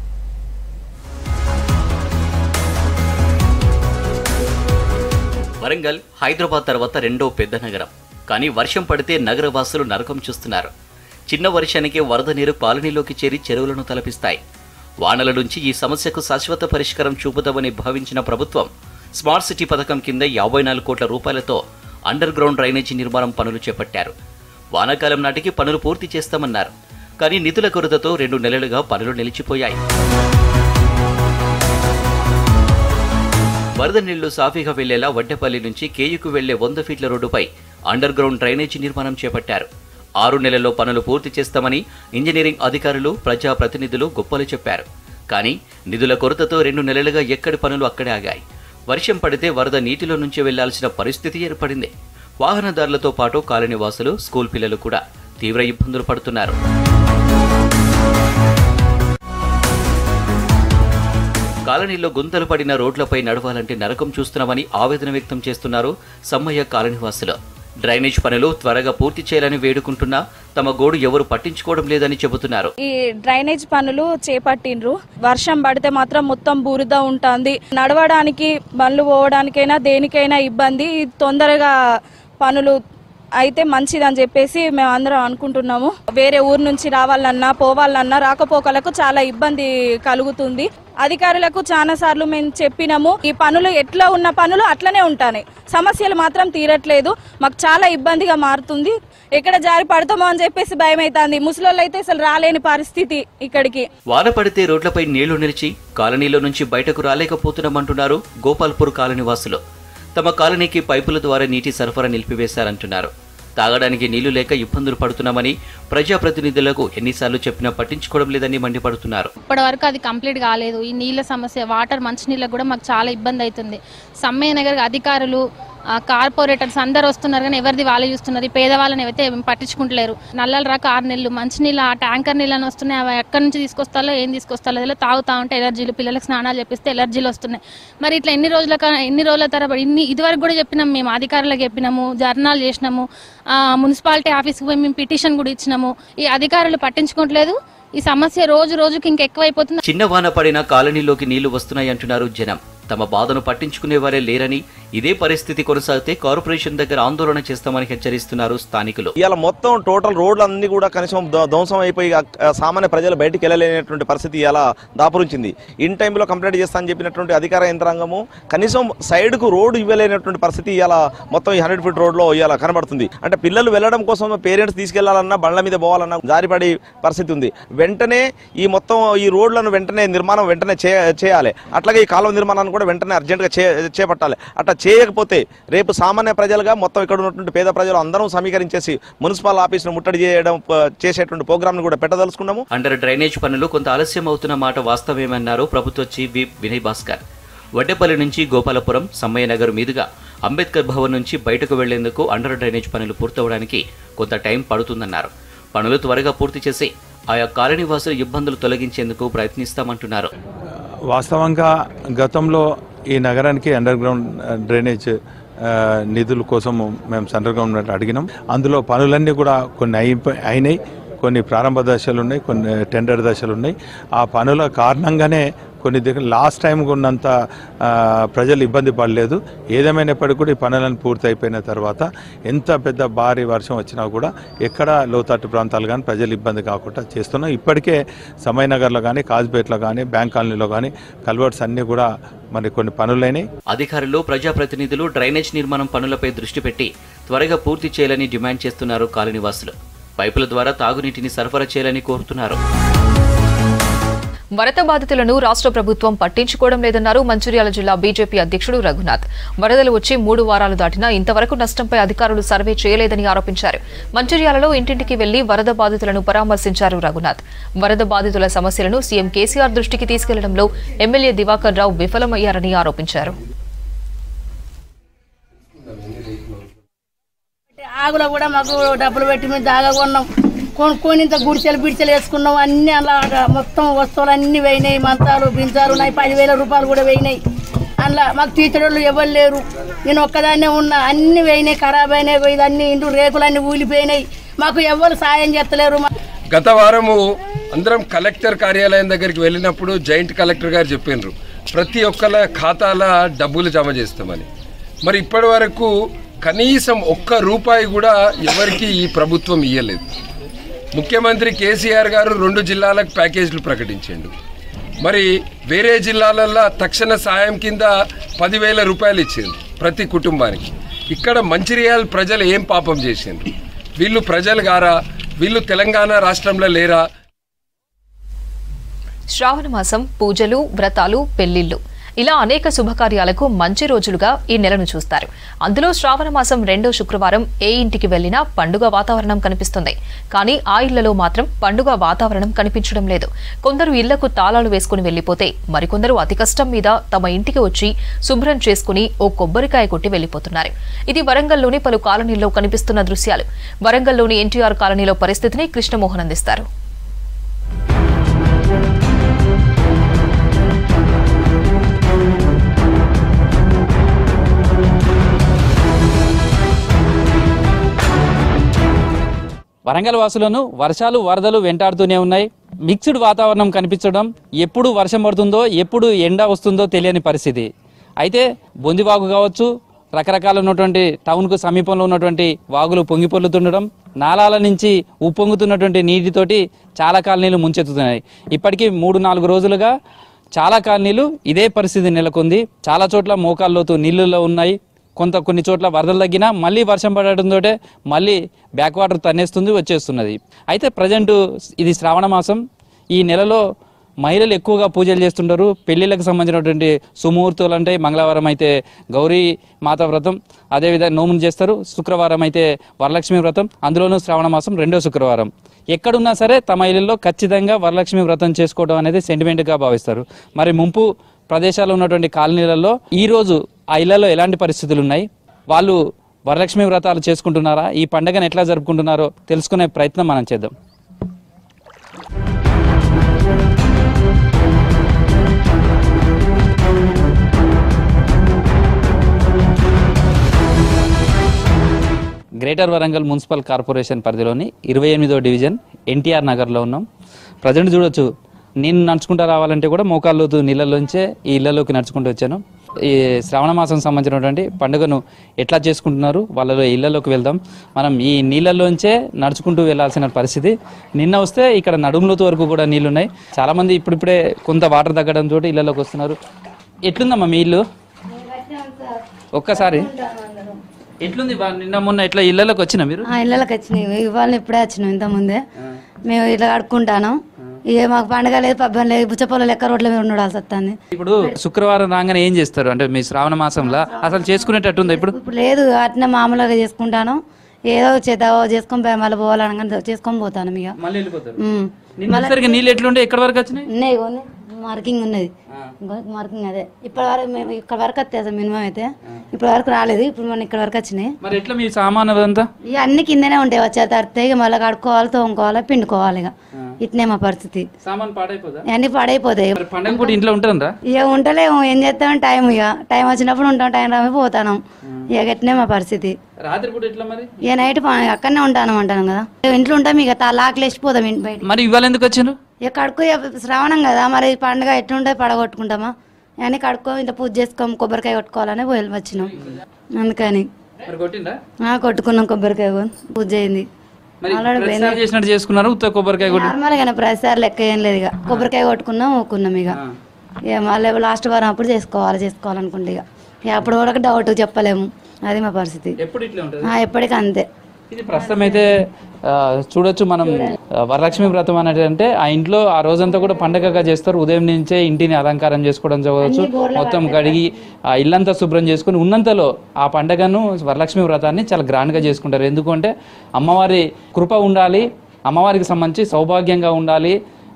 Warangal Hyderabad తర్వాత రెండో పెద్ద నగరం కానీ వర్షం పడితే నగరవాసులు నరకం చూస్తున్నారు చిన్న వర్షానికే వరద నీరు కాలనీలోకి చేరి చెరువులను తలపిస్తాయి వానల నుంచి ఈ సమస్యకు శాశ్వత పరిష్కారం చూపుతామని భావించిన ప్రభుత్వం స్మార్ట్ సిటీ పథకం కింద యాభై నాలుగు కోట్ల రూపాయలతో అండర్ గ్రౌండ్ డ్రైనేజీ నిర్మాణం పనులు చేపట్టారు వానాకాలం నాటికి పనులు పూర్తి చేస్తామన్నారు కానీ నిధుల కొరతతో రెండు నెలలుగా పనులు నిలిచిపోయాయి వరద నీళ్లు సాఫీగా వెళ్లేలా వడ్డెపల్లి నుంచి కేయుకు వెళ్లే వంద ఫీట్ల రోడ్డుపై అండర్ గ్రౌండ్ డ్రైనేజీ నిర్మాణం చేపట్టారు ఆరు నెలల్లో పనులు పూర్తి చేస్తామని ఇంజనీరింగ్ అధికారులు ప్రజాప్రతినిధులు గొప్పలు చెప్పారు కానీ నిధుల కొరతతో రెండు నెలలుగా ఎక్కడి పనులు అక్కడే ఆగాయి వర్షం పడితే వరద నీటిలో నుంచి వెళ్లాల్సిన పరిస్థితి ఏర్పడింది వాహనదారులతో పాటు కాలనీవాసులు స్కూల్ పిల్లలు కూడా తీవ్ర ఇబ్బందులు పడుతున్నారు కాలనీలో గుంతలు పడిన రోడ్లపై నడవాలంటే నరకం చూస్తున్నామని ఆవేదన వ్యక్తం చేస్తున్నారు సమ్మయ్య కాలనీవాసులు డ్రైనేజ్ పనులు త్వరగా పూర్తి చేయాలని వేడుకుంటున్నా తమ గోడు ఎవరు పట్టించుకోవడం లేదని చెబుతున్నారు ఈ డ్రైనేజ్ పనులు చేపట్టిండ్రు వర్షం పడితే మాత్రం మొత్తం బురద ఉంటుంది నడవడానికి బండ్లు పోవడానికైనా దేనికైనా ఇబ్బంది తొందరగా పనులు అయితే మంచిదని చెప్పేసి మేము అందరం అనుకుంటున్నాము వేరే ఊరు నుంచి రావాలన్నా పోవాలన్నా రాకపోకలకు చాలా ఇబ్బంది కలుగుతుంది అధికారులకు చాలా సార్లు మేము చెప్పినాము ఈ పనులు ఎట్లా ఉన్న పనులు అట్లనే ఉంటాయి సమస్యలు మాత్రం తీరట్లేదు మాకు చాలా ఇబ్బందిగా మారుతుంది ఎక్కడ జారి పడతామో అని చెప్పేసి భయం అవుతుంది ముసలోళ్ళు అయితే అసలు రాలేని పరిస్థితి ఇక్కడికి వాన పడితే రోడ్లపై నీళ్లు నిలిచి కాలనీలో నుంచి బయటకు రాలేకపోతున్నామంటున్నారు గోపాల్పూర్ కాలనీ వాసులు తమ కాలనీకి పైపుల ద్వారా నీటి సరఫరా నిలిపివేశారంటున్నారు తాగడానికి నీళ్లు లేక ఇబ్బందులు పడుతున్నామని ప్రజాప్రతినిధులకు ఎన్నిసార్లు చెప్పినా పట్టించుకోవడం లేదని మండిపడుతున్నారు ఇప్పటి వరకు అది కంప్లీట్ కాలేదు ఈ నీళ్ళ సమస్య వాటర్ మంచినీళ్ళకి కూడా మాకు చాలా ఇబ్బంది అవుతుంది సమ్మయ్య నగర్ అధికారులు ఆ, కార్పొరేటర్స్ అందరు వస్తున్నారు కానీ ఎవరిది వాళ్ళే చూస్తున్నారు ఈ పేదవాళ్ళని అయితే ఏం పట్టించుకుంటలేరు నల్లలు రాక ఆరు నెలలు మంచినీళ్ళు ఆ ట్యాంకర్ నీళ్ళని వస్తున్నాయి అవి ఎక్కడి నుంచి తీసుకొస్తాలో ఏం తీసుకొస్తాలో అదిలో తాగుతా ఉంటే ఎలర్జీలు పిల్లలకు స్నానాలు చేపిస్తే ఎలర్జీలు వస్తున్నాయి మరి ఇట్లా ఎన్ని రోజుల కా- ఎన్ని రోజుల తరబడి ఇన్ని ఇదివరకు కూడా చెప్పినాము మేము అధికారులకు చెప్పినాము జర్నాలు చేసినాము ఆ, మున్సిపాలిటీ ఆఫీస్కి పోయి మేము పిటిషన్ కూడా ఇచ్చినాము ఈ అధికారులు పట్టించుకోవట్లేదు ఈ సమస్య రోజు రోజుకి ఇంకెక్కువైపోతుంది చిన్న వాన పడిన కాలనీలోకి నీళ్లు వస్తున్నాయి అంటున్నారు జనం తమ బాధను పట్టించుకునేవారే లేరని ఇదే పరిస్థితి కొనసాగితే కార్పొరేషన్ దగ్గర ఆందోళన చేస్తామని హెచ్చరిస్తున్నారు స్థానికులు ఇవాళ మొత్తం టోటల్ రోడ్లు అన్ని కూడా కనీసం ధ్వ- ధ్వంసం అయిపోయి ఆ- ఆ సామాన్య ప్రజలు బయటికి వెళ్ళలేనటువంటి పరిస్థితి ఇలా దాపురించింది ఇన్ టైంలో కంప్లైంట్ చేస్తా అని చెప్పినటువంటి అధికార యంత్రాంగము కనీసం సైడ్కు రోడ్డు ఇవ్వలేనటువంటి పరిస్థితి ఇలా మొత్తం ఈ హండ్రెడ్ ఫీట్ రోడ్లో ఇలా కనబడుతుంది అంటే పిల్లలు వెళ్ళడం కోసం పేరెంట్స్ తీసుకెళ్లాలన్నా బండ్ల మీద పోవాలన్నా జారిపడి పరిస్థితి ఉంది వెంటనే ఈ మొత్తం ఈ రోడ్లను వెంటనే నిర్మాణం వెంటనే చే- చేయాలి అట్లాగే ఈ కాలువ నిర్మాణాన్ని కూడా వెంటనే అర్జెంటుగా చే చేపట్టాలి అట్లా చేయకపోతే రేపు సామాన్య ప్రజలుగా మొత్తం ఇక్కడ ఉన్నటువంటి పేద ప్రజలు అందరం సమీకరించేసి మున్సిపల్ ఆఫీసును ముట్టడి చేయడం ప- చేసేటువంటి ప్రోగ్రామ్ను కూడా పెట్టదలుచుకున్నాము అండర్ డ్రైనేజ్ పనులు కొంత ఆలస్యం అవుతున్న మాట వాస్తవమేమన్నారు ప్రభుత్వ చీఫ్ విప్ వినయ్ భాస్కర్ వడ్డేపల్లి నుంచి గోపాలపురం సమ్మయ్య నగర్ మీదుగా అంబేద్కర్ భవన్ నుంచి బయటకు వెళ్లేందుకు అండర్ డ్రైనేజ్ పనులు పూర్తవడానికి కొంత టైం పడుతుందన్నారు పనులు త్వరగా పూర్తి చేసి ఆయా కాలనీవాసుల ఇబ్బందులు తొలగించేందుకు ప్రయత్నిస్తామంటున్నారు వాస్తవంగా గతంలో ఈ నగరానికి అండర్ గ్రౌండ్ డ్రైనేజ్ ఆ, నిధుల కోసం మేము సెంట్రల్ గవర్నమెంట్ అడిగినాం అందులో పనులన్నీ కూడా కొన్ని అయిపో అయినాయి కొన్ని ప్రారంభ దశలు ఉన్నాయి కొన్ని టెండర్ దశలు ఉన్నాయి ఆ పనుల కారణంగానే కొన్ని దగ్గర లాస్ట్ టైం ఉన్నంత ఆ, ప్రజలు ఇబ్బంది పడలేదు ఏదేమైనప్పటికీ కూడా ఈ పనులను పూర్తి అయిపోయిన తర్వాత ఎంత పెద్ద భారీ వర్షం వచ్చినా కూడా ఎక్కడ లోతట్టు ప్రాంతాలు కానీ ప్రజలు ఇబ్బంది కాకుండా చేస్తున్నాం ఇప్పటికే సమయనగర్లో కానీ కాజ్పేట్లో కానీ బ్యాంక్ కాలనీలో కానీ కల్వర్ట్స్ అన్నీ కూడా మరి కొన్ని పనులైనాయి అధికారులు ప్రజాప్రతినిధులు డ్రైనేజ్ నిర్మాణం పనులపై దృష్టి పెట్టి త్వరగా పూర్తి చేయాలని డిమాండ్ చేస్తున్నారు కాలనీవాసులు పైపుల ద్వారా తాగునీటిని సరఫరా చేయాలని కోరుతున్నారు వరద బాధితులను రాష్ట్ర ప్రభుత్వం పట్టించుకోవడం లేదన్నారు మంచిర్యాల జిల్లా బీజేపీ అధ్యక్షుడు రఘునాథ్ వరదలు వచ్చి మూడు వారాలు దాటినా ఇంతవరకు నష్టంపై అధికారులు సర్వే చేయలేదని ఆరోపించారు మంచిర్యాలలో ఇంటింటికి వెళ్లి వరద బాధితులను పరామర్శించారు రఘునాథ్ వరద బాధితుల సమస్యలను సీఎం కేసీఆర్ దృష్టికి తీసుకెళ్లడంలో ఎమ్మెల్యే దివాకర్ రావు విఫలమయ్యారని ఆరోపించారు ఆగులో కూడా మాకు డబ్బులు పెట్టి మేము జాగా కొన్నాం కొనుక్కొని ఇంత గుడిసెలు బిడిసెలు వేసుకున్నాం అన్ని అలా మొత్తం వస్తువులు అన్ని పోయినాయి మంచాలు బించాలు ఉన్నాయి పదివేల రూపాయలు కూడా పోయినాయి అందులో మాకు తీర్చడోళ్ళు ఎవరు లేరు నేను ఒక్కదాన్నే ఉన్నా అన్ని పోయినాయి ఖరాబ్ అయినాయి పోయి అన్ని ఇంటి రేకులు అన్ని ఊలిపోయినాయి మాకు ఎవరు సాయం చేస్తలేరు మా- గత వారము అందరం కలెక్టర్ కార్యాలయం దగ్గరికి వెళ్ళినప్పుడు జాయింట్ కలెక్టర్ గారు చెప్పినారు ప్రతి ఒక్కల ఖాతాల డబ్బులు జమ చేస్తామని మరి ఇప్పటి వరకు కనీసం ఒక్క రూపాయి కూడా ఎవరికి ఈ ప్రభుత్వం ఇయ్యలేదు ముఖ్యమంత్రి కేసీఆర్ గారు రెండు జిల్లాలకు ప్యాకేజీలు ప్రకటించిండు మరి వేరే జిల్లాలల్లో తక్షణ సాయం కింద పదివేల రూపాయలు ఇచ్చింది ప్రతి కుటుంబానికి ఇక్కడ మంచిర్యాల ప్రజలు ఏం పాపం చేసిండ్రు వీళ్ళు ప్రజలు గారా వీళ్ళు తెలంగాణ రాష్ట్రంలో లేరా శ్రావణ మాసం పూజలు వ్రతాలు పెళ్లిళ్లు ఇలా అనేక శుభకార్యాలకు మంచి రోజులుగా ఈ నెలను చూస్తారు అందులో శ్రావణ మాసం రెండో శుక్రవారం ఏ ఇంటికి వెళ్లినా పండుగ వాతావరణం కనిపిస్తుంది కానీ ఆ ఇళ్లలో మాత్రం పండుగ వాతావరణం కనిపించడం లేదు కొందరు ఇళ్లకు తాళాలు వేసుకుని వెళ్లిపోతే మరికొందరు అతి కష్టం మీద తమ ఇంటికి వచ్చి శుభ్రం చేసుకుని ఓ కొబ్బరికాయ కొట్టి వెళ్లిపోతున్నారు ఇది వరంగల్లోని పలు కాలనీల్లో కనిపిస్తున్న దృశ్యాలు వరంగల్లోని ఎన్టీఆర్ కాలనీలో పరిస్థితిని కృష్ణమోహన్ అందిస్తారు వరంగల్ వాసులను వర్షాలు వరదలు వెంటాడుతూనే ఉన్నాయి మిక్స్డ్ వాతావరణం కనిపించడం ఎప్పుడు వర్షం పడుతుందో ఎప్పుడు ఎండ వస్తుందో తెలియని పరిస్థితి అయితే బొందివాగు కావచ్చు రకరకాల ఉన్నటువంటి టౌన్కు సమీపంలో ఉన్నటువంటి వాగులు పొంగి పొర్లుతుండడం నాలాల నుంచి ఉప్పొంగుతున్నటువంటి నీటితోటి చాలా కాలనీలు ముంచెత్తుతున్నాయి ఇప్పటికీ మూడు నాలుగు రోజులుగా చాలా కాలనీలు ఇదే పరిస్థితి నెలకొంది చాలా చోట్ల మోకాల్లోతు నీళ్ళలో ఉన్నాయి కొంత కొన్ని చోట్ల వరదలు తగ్గినా మళ్ళీ వర్షం పడటంతో మళ్ళీ బ్యాక్ వాటర్ తన్నేస్తుంది వచ్చేస్తున్నది అయితే ప్రజెంట్ ఇది శ్రావణ మాసం ఈ నెలలో మహిళలు ఎక్కువగా పూజలు చేస్తుంటారు పెళ్లిళ్ళకి సంబంధించినటువంటి సుముహూర్తాలు అంటే మంగళవారం అయితే గౌరీ మాత వ్రతం అదేవిధంగా నోములు చేస్తారు శుక్రవారం అయితే వరలక్ష్మి వ్రతం అందులోనూ శ్రావణ మాసం రెండో శుక్రవారం ఎక్కడున్నా సరే తమ ఇళ్ళల్లో ఖచ్చితంగా వరలక్ష్మి వ్రతం చేసుకోవడం అనేది సెంటిమెంట్గా భావిస్తారు మరి ముంపు ప్రదేశాల్లో ఉన్నటువంటి కాలనీలలో ఈ రోజు ఆ ఇళ్లలో ఎలాంటి పరిస్థితులు ఉన్నాయి వాళ్ళు వరలక్ష్మి వ్రతాలు చేసుకుంటున్నారా ఈ పండుగను ఎట్లా జరుపుకుంటున్నారో తెలుసుకునే ప్రయత్నం మనం చేద్దాం గ్రేటర్ వరంగల్ మున్సిపల్ కార్పొరేషన్ పరిధిలోని ఇరవై ఎనిమిదో డివిజన్ ఎన్టీఆర్ నగర్లో ఉన్నాం ప్రజెంట్ చూడొచ్చు నేను నడుచుకుంటూ రావాలంటే కూడా మోకాళ్ళలోతు నీళ్ళలోంచే ఈ ఇళ్లలోకి నడుచుకుంటూ వచ్చాను ఈ శ్రావణ మాసం సంబంధించినటువంటి పండుగను ఎట్లా చేసుకుంటున్నారు వాళ్ళలో ఇళ్లలోకి వెళ్దాం మనం ఈ నీళ్ళలోంచే నడుచుకుంటూ వెళ్ళాల్సిన పరిస్థితి నిన్న వస్తే ఇక్కడ నడుములోతు వరకు కూడా నీళ్లున్నాయి చాలామంది ఇప్పుడిప్పుడే కొంత వాటర్ తగ్గడంతో ఇళ్లలోకి వస్తున్నారు ఎట్లుందమ్మా మీ ఇల్లు ఒక్కసారి ఎట్లుంది బా- నిన్న మొన్న ఇట్లా ఇళ్లలోకి వచ్చిన మీరు ఆ ఇళ్ళకి వచ్చినాయి ఇవాళ ఇప్పుడే వచ్చినాం ఇంత ముందే మేము ఇట్లా కడుక్కుంటాను ఇక మాకు పండగ లేదు పబ్బం లేదు బుచ్చపొల లెక్క రోడ్ల మీద ఉండాల్సి వస్తుంది ఇప్పుడు శుక్రవారం రాగానే ఏం చేస్తారు అంటే మీ శ్రావణ మాసంలో అసలు చేసుకునేటట్టు ఉందా ఇప్పుడు ఇప్పుడు లేదు అట్నే మామూలుగా చేసుకుంటాను ఏదో చేద్దావో చేసుకొని పోయి మళ్ళీ పోవాలని చేసుకొని పోతాను ఇక మళ్ళీ వెళ్ళిపోతారు ఉమ్. నిన్న సరిగ్గా నీళ్ళు ఎట్లుండే ఎక్కడి వరకు వచ్చినాయి ఉన్నాయి ఇగో ఉన్నాయి. మార్కింగ్ ఉన్నది ఇంకో మార్కింగ్ అదే ఇప్పటి వరకు మేము ఇక్కడ వరకు వస్తాయి అసలు మినిమం అయితే ఇప్పటి వరకు రాలేదు ఇప్పుడు మన ఇక్కడ వరకు వచ్చినాయి మరి ఎట్లా మీ సామాన్ అదంతా ఇక అన్ని కిందనే ఉంటాయి వచ్చే తడితే ఇక మళ్ళీ కడుక్కోవాలి తోముకోవాలి పిండుకోవాలి ఇక ఇట్నే మా పరిస్థితి సామాన్ పాడైపోదా అన్ని పాడైపోతాయి మరి పండగ పూట ఇంట్లో ఉంటుందా ఇక ఉంటలేము ఏం చేస్తాం టైం ఇక టైం వచ్చినప్పుడు ఉంటాం టైం రామి పోతాను ఇక ఎట్నే మా పరిస్థితి రాత్రి పూట ఎట్లా మరి ఇక నైట్ పా- అక్కడనే ఉంటాను అంటాను కదా ఇంట్లో ఉంటాం ఇక తాలాకులు వేసిపోతాం ఇంటి బయట మరి ఇవాళ ఎందుకు వచ్చిండ్రు ఇక కడుక్కో ఇక శ్రావణం కదా మరి ఈ పండుగ ఎట్లుంటే పడగొట్టుకుంటామా అని కడుక్కో ఇంత పూజ చేసుకోం కొబ్బరికాయ కొట్టుకోవాలని పోయి వచ్చినాం అందుకని మరి కొట్టిందా ఆ, కొట్టుకున్నాం కొబ్బరికాయ కొని. పూజ అయింది మరి ఆల్రెడీ పోయింది. ప్రతిసారి చేసినట్టు చేసుకున్నారు ఉత్త కొబ్బరికాయ కొట్టి నార్మల్గానే ప్రతిసారి లెక్క ఏం లేదు ఇక కొబ్బరికాయ కొట్టుకున్నాం ఊకున్నాం ఇక ఇక మళ్ళీ లాస్ట్ వారం అప్పుడు చేసుకోవాలి చేసుకోవాలనుకుంటే ఇక ఇక అప్పుడు కూడా డౌట్ చెప్పలేము అది మా పరిస్థితి ఎప్పుడు ఇట్లా ఉంటుంది ఆ, ఎప్పటికీ అంతే ఇది ప్రస్తుతం అయితే ఆ, చూడొచ్చు మనం ఆ, వరలక్ష్మి వ్రతం అనేది అంటే ఆ ఇంట్లో ఆ రోజంతా కూడా పండగగా చేస్తారు ఉదయం నుంచే ఇంటిని అలంకారం చేసుకోవడం చదవచ్చు మొత్తం కడిగి ఆ ఇల్లంతా శుభ్రం చేసుకుని ఉన్నంతలో ఆ పండగను వరలక్ష్మి వ్రతాన్ని చాలా గ్రాండ్గా చేసుకుంటారు ఎందుకంటే అమ్మవారి కృప ఉండాలి అమ్మవారికి సంబంధించి సౌభాగ్యంగా ఉండాలి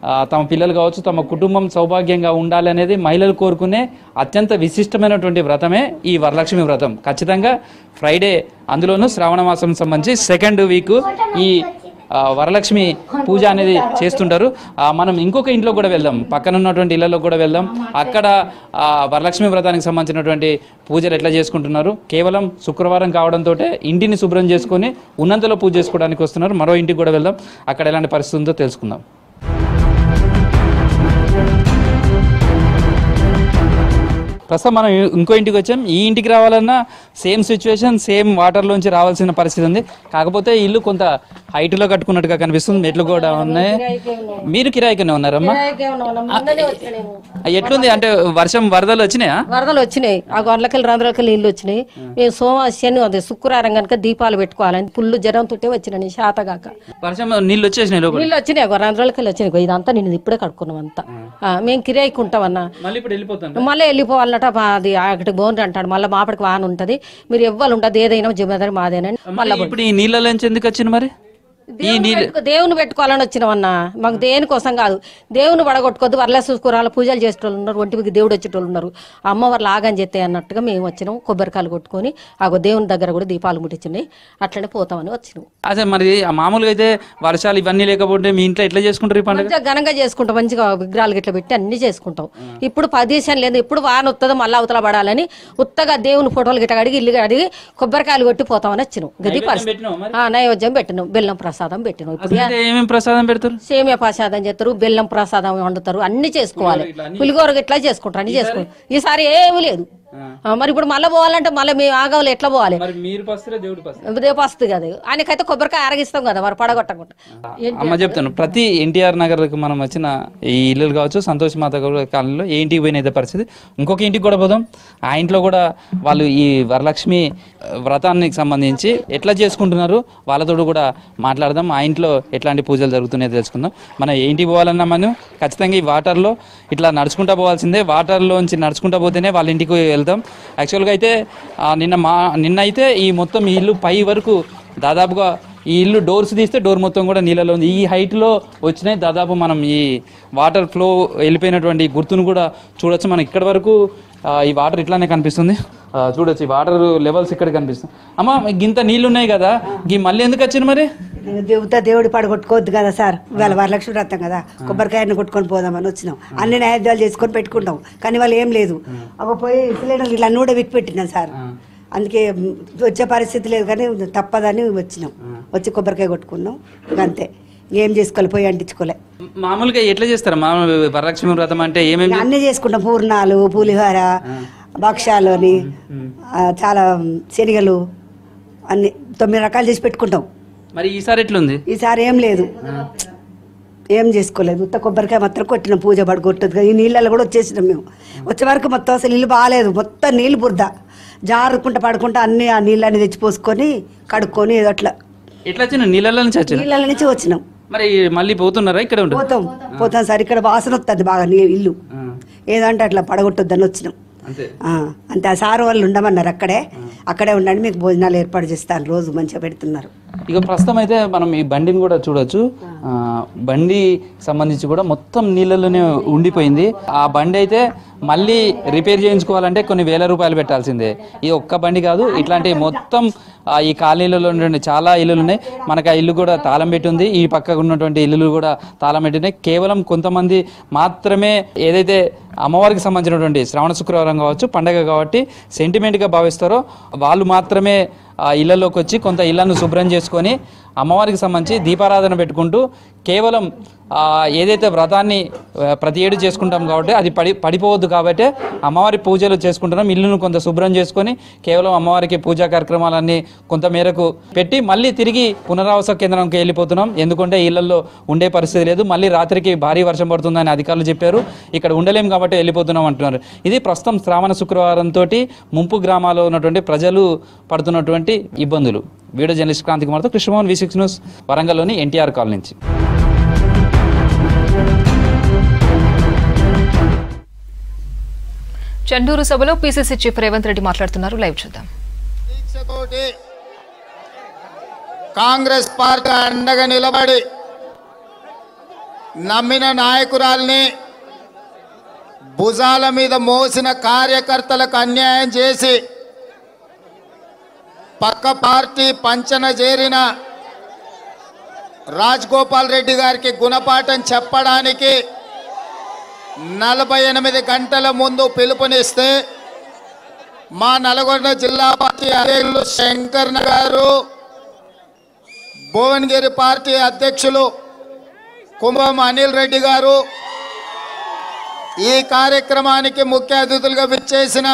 ఆ, తమ పిల్లలు కావచ్చు తమ కుటుంబం సౌభాగ్యంగా ఉండాలి అనేది మహిళలు కోరుకునే అత్యంత విశిష్టమైనటువంటి వ్రతమే ఈ వరలక్ష్మి వ్రతం ఖచ్చితంగా ఫ్రైడే అందులోనూ శ్రావణ మాసం సంబంధించి సెకండ్ వీక్ ఈ ఆ, వరలక్ష్మి పూజ అనేది చేస్తుంటారు ఆ, మనం ఇంకొక ఇంట్లో కూడా వెళ్దాం పక్కన ఉన్నటువంటి ఇళ్లలో కూడా వెళ్దాం అక్కడ ఆ, వరలక్ష్మి వ్రతానికి సంబంధించినటువంటి పూజలు ఎట్లా చేసుకుంటున్నారు కేవలం శుక్రవారం కావడంతో ఇంటిని శుభ్రం చేసుకొని ఉన్నంతలో పూజ చేసుకోవడానికి వస్తున్నారు మరో ఇంటికి కూడా వెళ్దాం అక్కడ ఎలాంటి పరిస్థితి ఉందో తెలుసుకుందాం ప్రస్తుతం మనం ఇంకో ఇంటికి వచ్చాం ఈ ఇంటికి రావాలన్నా సేమ్ సిచ్యువేషన్ సేమ్ వాటర్లోంచి రావాల్సిన పరిస్థితి ఉంది కాకపోతే ఇల్లు కొంత హైట్లో కట్టుకున్నట్టుగా కనిపిస్తుంది మెట్లు కూడా ఉన్నాయి మీరు కిరాయికనే ఉన్నారమ్మా ఎట్లుంది అంటే వర్షం వరదలు వచ్చినాయా వరదలు వచ్చినాయి ఆ గొర్రెలకెళ్ళి రంధ్రలకెళ్ళి నీళ్ళు వచ్చినాయి మేము సోమవారం అది శుక్రవారం కనుక దీపాలు పెట్టుకోవాలని పుల్లు జ్వరం తోటే వచ్చినాయి శాతగాక వర్షం నీళ్ళు వచ్చేసినాయి లోపల నీళ్ళు వచ్చినాయి ఒక రంధ్రలకెళ్ళి వచ్చినాయి ఇగో ఇదంతా నేను ఇప్పుడే కడుక్కున్నాం అంతా ఆ, మేము కిరాయికి ఉంటామన్నా మళ్ళీ ఇప్పుడు వెళ్ళిపోతాను మళ్ళీ వెళ్ళిపోవాలన్నట మా- అది అక్కడికి బోన్ అంటాడు మళ్ళీ మాపడికి వాహనం ఉంటది మీరు ఎవ్వరు ఉండదు ఏదైనా జిమ్మేదారి మాదేనని మళ్ళీ ఇప్పుడు ఈ నీళ్ళలోంచి ఎందుకు వచ్చింది మరి ఈ నీళ్ళు పెట్టుకో- దేవుని పెట్టుకోవాలని వచ్చినామన్నా మాకు దేనికోసం కాదు దేవుని పడగొట్టుకోద్దు వరల చూసుకోరాలు పూజలు చేసేటోళ్ళు ఉన్నారు ఒంటికి దేవుడు వచ్చేటోళ్ళు ఉన్నారు అమ్మవారు లాగని చెత్తే అన్నట్టుగా మేము వచ్చినాం కొబ్బరికాయలు కొట్టుకొని ఆ దేవుని దగ్గర కూడా దీపాలు ముట్టించినాయి అట్లనే పోతామని వచ్చినాం అదే మరి ఆ మామూలుగా అయితే వర్షాలు ఇవన్నీ లేకపోతే మీ ఇంట్లో ఎట్లా చేసుకుంటారు ఈ పండుగ మంచిగా ఘనంగా చేసుకుంటాం మంచిగా విగ్రహాలు గిట్ల పెట్టి అన్ని చేసుకుంటాం ఇప్పుడు పదేశం లేదు ఇప్పుడు వాన వస్తుందో మళ్ళీ అవతల పడాలని ఉత్తగా దేవుని ఫోటోలు గిట్ట అడిగి ఇల్లు అడిగి కొబ్బరికాయలు కొట్టి పోతామని వచ్చినాం గది నైవేద్యం పరిస్థితి పెట్టినావా మరి? ఆ, నైవేద్యం పెట్టినాం బెల్లం ప్రసాదం పెట్టినాం ఇప్పుడు అసలు ఏమేమి ప్రసాదం పెడతారు సేమియా ప్రసాదం చేస్తారు బెల్లం ప్రసాదం వండుతారు అన్ని చేసుకోవాలి పులిగోర ఇట్లా చేసుకుంటారు అన్ని చేసుకుంటారు ఈసారి ఏమీ లేదు ఆ, మరి ఇప్పుడు మళ్ళీ పోవాలంటే మళ్ళీ మేము ఆగవాలి ఎట్లా పోవాలి మరి మీరు పస్తులే దేవుడు పస్తు రేపు వస్తుంది కదా ఆయనకైతే కొబ్బరికాయ అరగిస్తాం కదా మరి పడగొట్టకుండా ఏంటి? అమ్మ చెప్తాను ప్రతి ఎన్టీఆర్ నగర్కి మనం వచ్చిన ఈ ఇల్లులు కావచ్చు సంతోష్ మాత గారి కాలనీలో ఏ ఇంటికి పోయిన అయితే పరిస్థితి ఇంకొక ఇంటికి కూడా పోదాం ఆ ఇంట్లో కూడా వాళ్ళు ఈ వరలక్ష్మి ఆ, వ్రతానికి సంబంధించి ఎట్లా చేసుకుంటున్నారు వాళ్ళతో కూడా మాట్లాడదాం ఆ ఇంట్లో ఎట్లాంటి పూజలు జరుగుతున్నాయో తెలుసుకుందాం మనం ఏ ఇంటికి పోవాలన్నా మనం ఖచ్చితంగా ఈ వాటర్లో ఇట్లా నడుచుకుంటా పోవాల్సిందే వాటర్లోంచి నడుచుకుంటా పోతేనే వాళ్ళ ఇంటికి వెళ్తాం యాక్చువల్గా అయితే ఆ, నిన్న మా నిన్న అయితే ఈ మొత్తం ఈ ఇల్లు పై వరకు దాదాపుగా ఈ ఇల్లు డోర్స్ తీస్తే డోర్ మొత్తం కూడా నీళ్ళలో ఉంది ఈ హైట్లో వచ్చినాయి దాదాపు మనం ఈ వాటర్ ఫ్లో వెళ్ళిపోయినటువంటి గుర్తును కూడా చూడొచ్చు మనం ఇక్కడ వరకు ఆ, ఈ వాటర్ ఇట్లానే కనిపిస్తుంది ఆ, చూడొచ్చు ఈ వాటర్ లెవెల్స్ ఇక్కడ కనిపిస్తుంది అమ్మ గింత నీళ్ళు ఉన్నాయి కదా గీ మళ్ళీ ఎందుకు వచ్చింది మరి దేవుతా దేవుడి పడగొట్టుకోవద్దు కదా సార్ ఇవాళ వరలక్ష్మి వ్రతం కదా కొబ్బరికాయని కొట్టుకొని పోదామని వచ్చినాం అన్ని నైవేద్యాలు చేసుకొని పెట్టుకుంటాం కానీ వాళ్ళు ఏం లేదు ఒక పోయి సిలిండర్లు ఇలా అన్ని కూడా విక్కి పెట్టినాం సార్ అందుకే మ్, వచ్చే పరిస్థితి లేదు కానీ తప్పదని వచ్చినాం వచ్చి కొబ్బరికాయ కొట్టుకున్నాం ఇక అంతే ఏం చేసుకోవాలి పోయి అంటించుకోలే మామూలుగా ఎట్లా చేస్తారు మామూలు వరలక్ష్మి వ్రతం అంటే ఏమేమి ఇక అన్నీ చేసుకుంటాం పూర్ణాలు పులిహోర భక్ష్యాలు అని ఆ, చాలా శనగలు అన్ని తొమ్మిది రకాలు చేసి పెట్టుకుంటాం మరి ఈసారి ఎట్లుంది ఈసారి ఏం లేదు ఏం చేసుకోలేదు ఉత్త కొబ్బరికాయ మాత్రం కొట్టిన పూజ పడి కొట్టదు ఈ నీళ్ళలో కూడా వచ్చేసినాం మేము వచ్చే వరకు మొత్తం అసలు ఇల్లు బాగాలేదు మొత్తం నీళ్ళు బురద జారుకుంటా పడుకుంటా అన్ని ఆ నీళ్ళని తెచ్చి పోసుకొని కడుక్కొని ఏదో అట్లా ఎట్లా వచ్చిన నీళ్ళలో నుంచి వచ్చిన నీళ్ళ నుంచి వచ్చినాం మరి మళ్ళీ పోతున్నారా ఇక్కడ ఉంటారు పోతాం పోతాం సార్ ఇక్కడ వాసన వస్తుంది బాగా నీ ఇల్లు ఏదంటే అట్లా పడగొట్టొద్దని వచ్చినాం అంతే ఆ, అంతే ఆ సార్ వాళ్ళు ఉండమన్నారు అక్కడే అక్కడే ఉండండి మీకు భోజనాలు ఏర్పాటు చేస్తాను రోజు మంచిగా పెడుతున్నారు ఇక ప్రస్తుతం అయితే మనం ఈ బండిని కూడా చూడొచ్చు ఆ, బండి సంబంధించి కూడా మొత్తం నీళ్ళలోనే ఉండిపోయింది ఆ బండి అయితే మళ్ళీ రిపేర్ చేయించుకోవాలంటే కొన్ని వేల రూపాయలు పెట్టాల్సిందే ఈ ఒక్క బండి కాదు ఇట్లాంటి మొత్తం ఆ, ఈ కాలనీలలో ఉన్నటువంటి చాలా ఇల్లులు ఉన్నాయి మనకు ఆ ఇల్లు కూడా తాళం పెట్టి ఉంది ఈ పక్కకు ఉన్నటువంటి ఇల్లులు కూడా తాళం పెట్టినాయి కేవలం కొంతమంది మాత్రమే ఏదైతే అమ్మవారికి సంబంధించినటువంటి శ్రావణ శుక్రవారం కావచ్చు పండగ కాబట్టి సెంటిమెంట్గా భావిస్తారో వాళ్ళు మాత్రమే ఆ ఇళ్లలోకి వచ్చి కొంత ఇళ్లను శుభ్రం చేసుకొని అమ్మవారికి సంబంధించి దీపారాధన పెట్టుకుంటూ కేవలం ఆ, ఏదైతే వ్రతాన్ని ఆ, ప్రతి ఏడు చేసుకుంటాం కాబట్టి అది పడి పడిపోవద్దు కాబట్టి అమ్మవారి పూజలు చేసుకుంటున్నాం ఇల్లును కొంత శుభ్రం చేసుకొని కేవలం అమ్మవారికి పూజా కార్యక్రమాలన్నీ కొంత మేరకు పెట్టి మళ్ళీ తిరిగి పునరావాస కేంద్రంకి వెళ్ళిపోతున్నాం ఎందుకంటే ఇళ్లలో ఉండే పరిస్థితి లేదు మళ్ళీ రాత్రికి భారీ వర్షం పడుతుందని అధికారులు చెప్పారు ఇక్కడ ఉండలేం కాబట్టి వెళ్ళిపోతున్నాం అంటున్నారు ఇది ప్రస్తుతం శ్రావణ శుక్రవారంతో ముంపు గ్రామాల్లో ఉన్నటువంటి ప్రజలు పడుతున్నటువంటి ఇబ్బందులు వీడియో జర్నలిస్ట్ క్రాంతి కుమార్తో కృష్ణమోహన్ వి సిక్స్ న్యూస్ వరంగల్లోని ఎన్టీఆర్ కాలనీ నుంచి చండూరు సభలో పీసీసీ చీఫ్ రేవంత్ రెడ్డి మాట్లాడుతున్నారు లైవ్ చూద్దాం దీక్షతోటి కాంగ్రెస్ పార్టీ అండగా నిలబడి నమ్మిన నాయకురాల్ని భుజాల మీద మోసిన కార్యకర్తలకు అన్యాయం చేసి పక్క పార్టీ పంచన చేరిన రాజ్గోపాల్ రెడ్డి గారికి గుణపాఠం చెప్పడానికి నలభై ఎనిమిది గంటల ముందు పిలుపునిస్తే మా నల్గొండ జిల్లా పార్టీ అధ్యక్షులు శంకర్ణ గారు భువనగిరి పార్టీ అధ్యక్షులు కుంభం అనిల్ రెడ్డి గారు ఈ కార్యక్రమానికి ముఖ్య అతిథులుగా విచ్చేసిన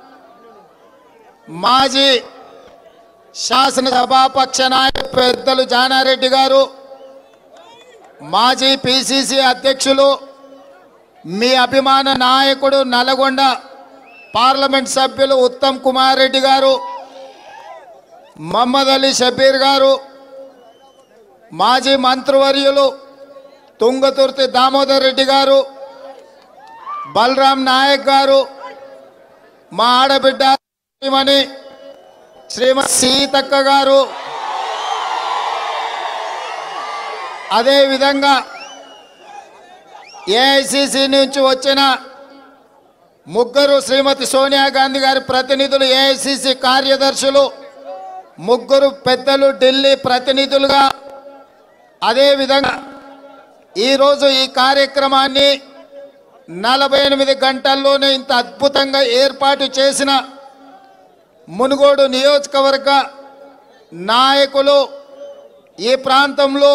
మాజీ శాసనసభాపక్ష నాయకులు పెద్దలు జానారెడ్డి గారు మాజీ పిసిసి అధ్యక్షులు మీ అభిమాన నాయకుడు నల్గొండ పార్లమెంట్ సభ్యులు ఉత్తమ్ కుమార్ రెడ్డి గారు మహమ్మద్ అలీ షబీర్ గారు మాజీ మంత్రివర్యులు తుంగతుర్తి దామోదర్ రెడ్డి గారు బలరాం నాయక్ గారు మా ఆడబిడ్డ శ్రీమణి శ్రీమతి సీతక్క గారు అదేవిధంగా ఏఐసిసి నుంచి వచ్చిన ముగ్గురు శ్రీమతి సోనియా గాంధీ గారి ప్రతినిధులు ఏఐసిసి కార్యదర్శులు ముగ్గురు పెద్దలు ఢిల్లీ ప్రతినిధులుగా అదేవిధంగా ఈరోజు ఈ కార్యక్రమాన్ని నలభై ఎనిమిది గంటల్లోనే ఇంత అద్భుతంగా ఏర్పాటు చేసిన మునుగోడు నియోజకవర్గ నాయకులు ఈ ప్రాంతంలో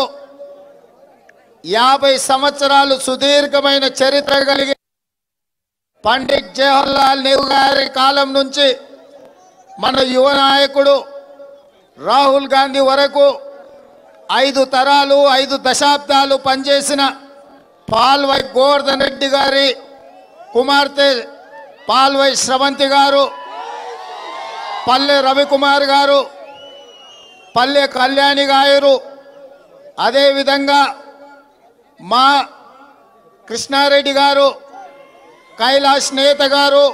యాభై సంవత్సరాలు సుదీర్ఘమైన చరిత్ర కలిగి పండిట్ జవహర్లాల్ నెహ్రూ గారి కాలం నుంచి మన యువ నాయకుడు రాహుల్ గాంధీ వరకు ఐదు తరాలు ఐదు దశాబ్దాలు పనిచేసిన పాల్వై గోవర్ధన్ రెడ్డి గారి కుమార్తె పాల్వై స్రవంతి గారు పల్లె రవికుమార్ గారు పల్లె కళ్యాణి గారు అదేవిధంగా మా కృష్ణారెడ్డి గారు కైలాష్ నేత గారు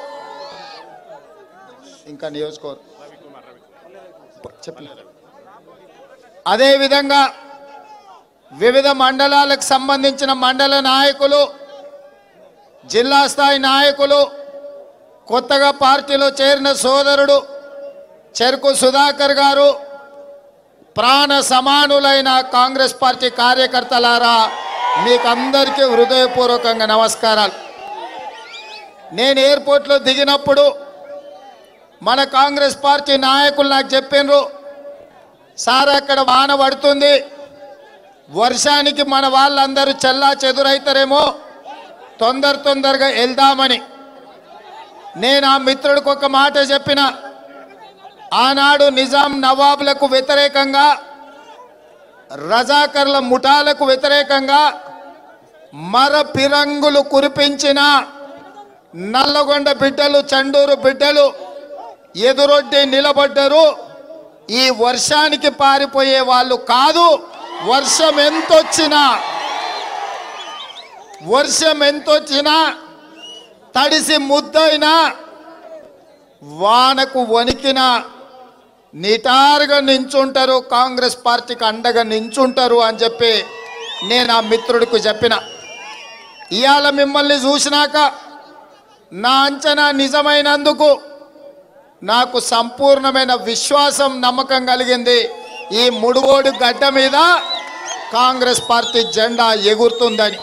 ఇంకా నియోజకవర్గం చెప్పలేదు అదేవిధంగా వివిధ మండలాలకు సంబంధించిన మండల నాయకులు జిల్లా స్థాయి నాయకులు కొత్తగా పార్టీలో చేరిన సోదరుడు చెరుకు సుధాకర్ గారు ప్రాణ సమానులైన కాంగ్రెస్ పార్టీ కార్యకర్తలారా మీకందరికీ హృదయపూర్వకంగా నమస్కారాలు నేను ఎయిర్పోర్ట్లో దిగినప్పుడు మన కాంగ్రెస్ పార్టీ నాయకులు నాకు చెప్పినారు సార్ అక్కడ వాన పడుతుంది వర్షానికి మన వాళ్ళందరూ చల్లా చెదురైతారేమో తొందర తొందరగా వెళ్దామని నేను ఆ మిత్రుడికి ఒక మాట చెప్పిన ఆనాడు నిజాం నవాబులకు వ్యతిరేకంగా రజాకర్ల ముఠాలకు వ్యతిరేకంగా మర పిరంగులు కురిపించిన నల్లగొండ బిడ్డలు చండూరు బిడ్డలు ఎదురొడ్డి నిలబడ్డరు ఈ వర్షానికి పారిపోయే వాళ్ళు కాదు వర్షం ఎంతొచ్చినా వర్షం ఎంతొచ్చినా తడిసి ముద్దైనా వానకు వణికిన నిటారుగా నించుంటారు కాంగ్రెస్ పార్టీకి అండగా నించుంటారు అని చెప్పి నేను ఆ మిత్రుడికి చెప్పిన ఇవాళ మిమ్మల్ని చూసినాక నా అంచనా నిజమైనందుకు నాకు సంపూర్ణమైన విశ్వాసం నమ్మకం కలిగింది ఈ ముడుగోడు గడ్డ మీద కాంగ్రెస్ పార్టీ జెండా ఎగురుతుందని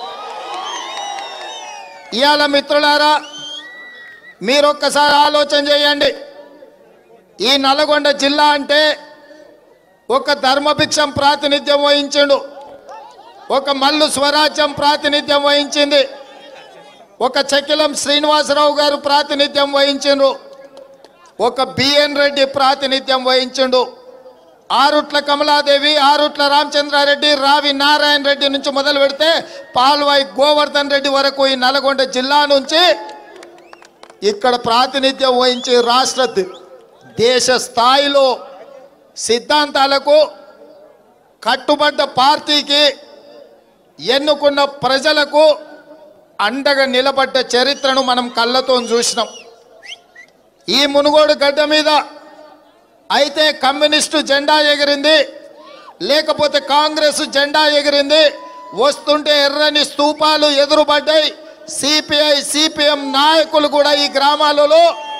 ఇవాళ మిత్రులారా మీరు ఒక్కసారి ఆలోచన చేయండి ఈ నల్గొండ జిల్లా అంటే ఒక ధర్మభిక్షం ప్రాతినిధ్యం వహించిండు ఒక మల్లు స్వరాజ్యం ప్రాతినిధ్యం వహించింది ఒక చకిలం శ్రీనివాసరావు గారు ప్రాతినిధ్యం వహించిండ్రు ఒక బిఎన్ రెడ్డి ప్రాతినిధ్యం వహించిండు ఆరుట్ల కమలాదేవి ఆరుట్ల రామచంద్రారెడ్డి రావి నారాయణ రెడ్డి నుంచి మొదలు పెడితే పాల్వాయి గోవర్ధన్ రెడ్డి వరకు ఈ నల్గొండ జిల్లా నుంచి ఇక్కడ ప్రాతినిధ్యం వహించి రాష్ట్ర ద- దేశ స్థాయిలో సిద్ధాంతాలకు కట్టుబడ్డ పార్టీకి ఎన్నుకున్న ప్రజలకు అండగా నిలబడ్డ చరిత్రను మనం కళ్ళతో చూసినాం ఈ మునుగోడు గడ్డ మీద అయితే కమ్యూనిస్టు జెండా ఎగిరింది లేకపోతే కాంగ్రెస్ జెండా ఎగిరింది వస్తుంటే ఎర్రని స్తూపాలు ఎదురుపడ్డాయి సిపిఐ సిపిఎం నాయకులు కూడా ఈ గ్రామాలలో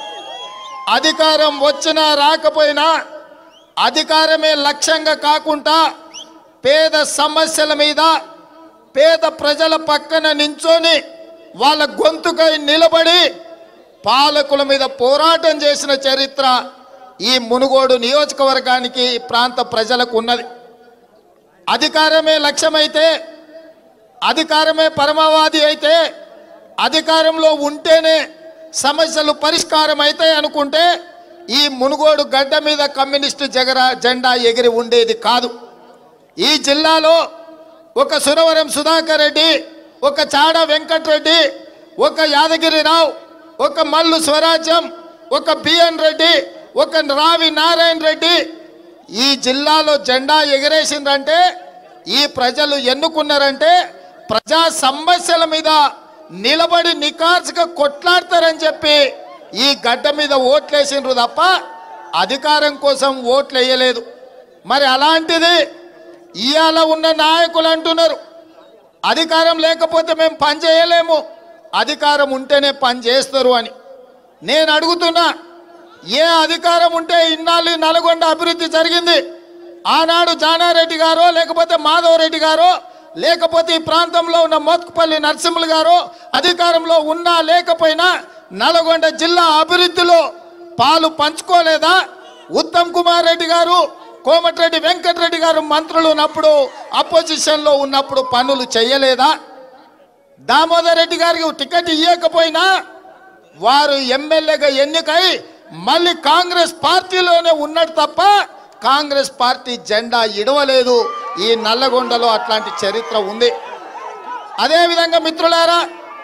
అధికారం వచ్చినా రాకపోయినా అధికారమే లక్ష్యంగా కాకుండా పేద సమస్యల మీద పేద ప్రజల పక్కన నించొని వాళ్ళ గొంతుకై నిలబడి పాలకుల మీద పోరాటం చేసిన చరిత్ర ఈ మునుగోడు నియోజకవర్గానికి ఈ ప్రాంత ప్రజలకు ఉన్నది అధికారమే లక్ష్యమైతే అధికారమే పరమావాది అయితే అధికారంలో ఉంటేనే సమస్యలు పరిష్కారం అవుతాయి అనుకుంటే ఈ మునుగోడు గడ్డ మీద కమ్యూనిస్టు జగర జెండా ఎగిరి ఉండేది కాదు ఈ జిల్లాలో ఒక సురవరం సుధాకర్ రెడ్డి ఒక చాడ వెంకటరెడ్డి ఒక యాదగిరిరావు ఒక మల్లు స్వరాజ్యం ఒక బిఎన్ రెడ్డి ఒక రావి నారాయణ రెడ్డి ఈ జిల్లాలో జెండా ఎగిరేసిందంటే ఈ ప్రజలు ఎన్నుకున్నారంటే ప్రజా సమస్యల మీద నిలబడి నికార్సుగా కొట్లాడతారని చెప్పి ఈ గడ్డ మీద ఓట్లేసిండ్రు తప్ప అధికారం కోసం ఓట్లు వేయలేదు మరి అలాంటిది ఇవాళ ఉన్న నాయకులు అంటున్నారు అధికారం లేకపోతే మేము పని చేయలేము అధికారం ఉంటేనే పని చేస్తారు అని నేను అడుగుతున్నా ఏ అధికారం ఉంటే ఇన్నాళ్ళు ఈ నల్గొండ అభివృద్ధి జరిగింది ఆనాడు జానారెడ్డి గారో లేకపోతే మాధవ్ రెడ్డి గారో లేకపోతే ఈ ప్రాంతంలో ఉన్న మోత్కుపల్లి నరసింహులు గారు అధికారంలో ఉన్నా లేకపోయినా నల్గొండ జిల్లా అభివృద్ధిలో పాలు పంచుకోలేదా ఉత్తమ్ కుమార్ రెడ్డి గారు కోమటిరెడ్డి వెంకటరెడ్డి గారు మంత్రులు ఉన్నప్పుడు అపోజిషన్లో ఉన్నప్పుడు పనులు చేయలేదా దామోదర్ రెడ్డి గారికి టికెట్ ఇవ్వకపోయినా వారు ఎమ్మెల్యేగా ఎన్నికై మళ్ళీ కాంగ్రెస్ పార్టీలోనే ఉన్నాడు తప్ప కాంగ్రెస్ పార్టీ జెండా ఇడవలేదు ఈ నల్లగొండలో అట్లాంటి చరిత్ర ఉంది అదేవిధంగా మిత్రులారా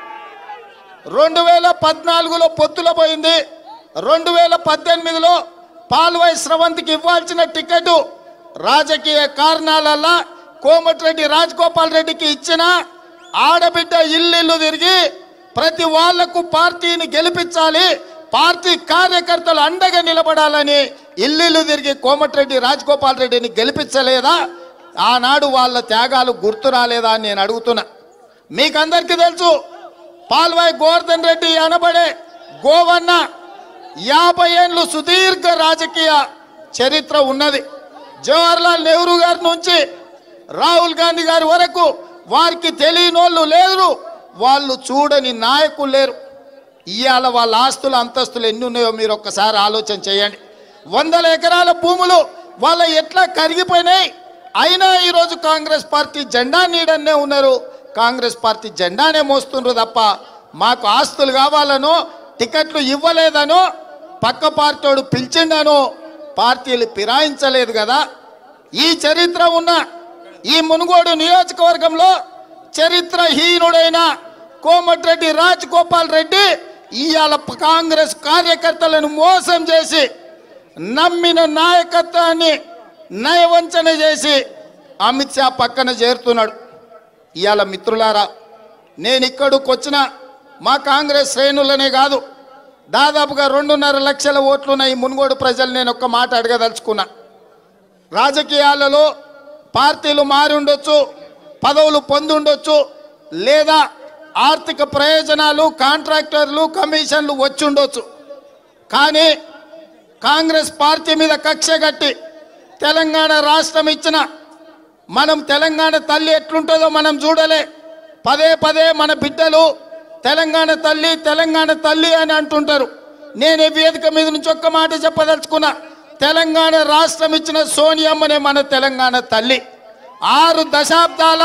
రెండు వేల పద్నాలుగులో పొత్తుల పోయింది రెండు వేల పద్దెనిమిదిలో పాల్వాయి స్రవంతికి ఇవ్వాల్సిన టికెట్ రాజకీయ కారణాలల్ల కోమటిరెడ్డి రాజగోపాల్ రెడ్డికి ఇచ్చిన ఆడబిడ్డ ఇల్లు తిరిగి ప్రతి వాళ్లకు పార్టీని గెలిపించాలి పార్టీ కార్యకర్తలు అండగా నిలబడాలని ఇల్లు తిరిగి కోమటిరెడ్డి రాజగోపాల్ రెడ్డిని గెలిపించలేదా ఆనాడు వాళ్ళ త్యాగాలు గుర్తు రాలేదా అని నేను అడుగుతున్నా మీకందరికీ తెలుసు పాల్వాయి గోవర్ధన్ రెడ్డి అనబడే గోవన్న యాభై ఏళ్ళు సుదీర్ఘ రాజకీయ చరిత్ర ఉన్నది జవహర్లాల్ నెహ్రూ గారి నుంచి రాహుల్ గాంధీ గారి వరకు వారికి తెలియనోళ్ళు లేరు వాళ్ళు చూడని నాయకులు లేరు ఇవాళ వాళ్ళ ఆస్తులు అంతస్తులు ఎన్ని ఉన్నాయో మీరు ఒక్కసారి ఆలోచన చేయండి వందల ఎకరాల భూములు వాళ్ళ ఎట్లా కరిగిపోయినాయి అయినా ఈరోజు కాంగ్రెస్ పార్టీ జెండా నీడనే ఉన్నారు కాంగ్రెస్ పార్టీ జెండానే మోస్తుండ్రు తప్ప మాకు ఆస్తులు కావాలనో టికెట్లు ఇవ్వలేదనో పక్క పార్టీడు పిలిచిండనో పార్టీలు ఫిరాయించలేదు కదా ఈ చరిత్ర ఉన్న ఈ మునుగోడు నియోజకవర్గంలో చరిత్రహీనుడైన కోమటిరెడ్డి రాజగోపాల్ రెడ్డి ఇవాళ కాంగ్రెస్ కార్యకర్తలను మోసం చేసి నమ్మిన నాయకత్వాన్ని నయవంచన చేసి అమిత్ షా పక్కన చేరుతున్నాడు ఇవాళ మిత్రులారా నేను ఇక్కడికి వచ్చిన మా కాంగ్రెస్ శ్రేణులనే కాదు దాదాపుగా రెండున్నర లక్షల ఓట్లున్న ఈ మునుగోడు ప్రజలు నేను ఒక్క మాట అడగదలుచుకున్నా రాజకీయాలలో పార్టీలు మారి ఉండొచ్చు పదవులు పొంది ఉండొచ్చు లేదా ఆర్థిక ప్రయోజనాలు కాంట్రాక్టర్లు కమిషన్లు వచ్చి ఉండొచ్చు కానీ కాంగ్రెస్ పార్టీ మీద కక్ష కట్టి తెలంగాణ రాష్ట్రం ఇచ్చిన మనం తెలంగాణ తల్లి ఎట్లుంటుందో మనం చూడలే పదే పదే మన బిడ్డలు తెలంగాణ తల్లి తెలంగాణ తల్లి అని అంటుంటారు నేను ఈ వేదిక మీద నుంచి ఒక్క మాట చెప్పదలుచుకున్నా తెలంగాణ రాష్ట్రం ఇచ్చిన సోనియమ్మనే మన తెలంగాణ తల్లి ఆరు దశాబ్దాల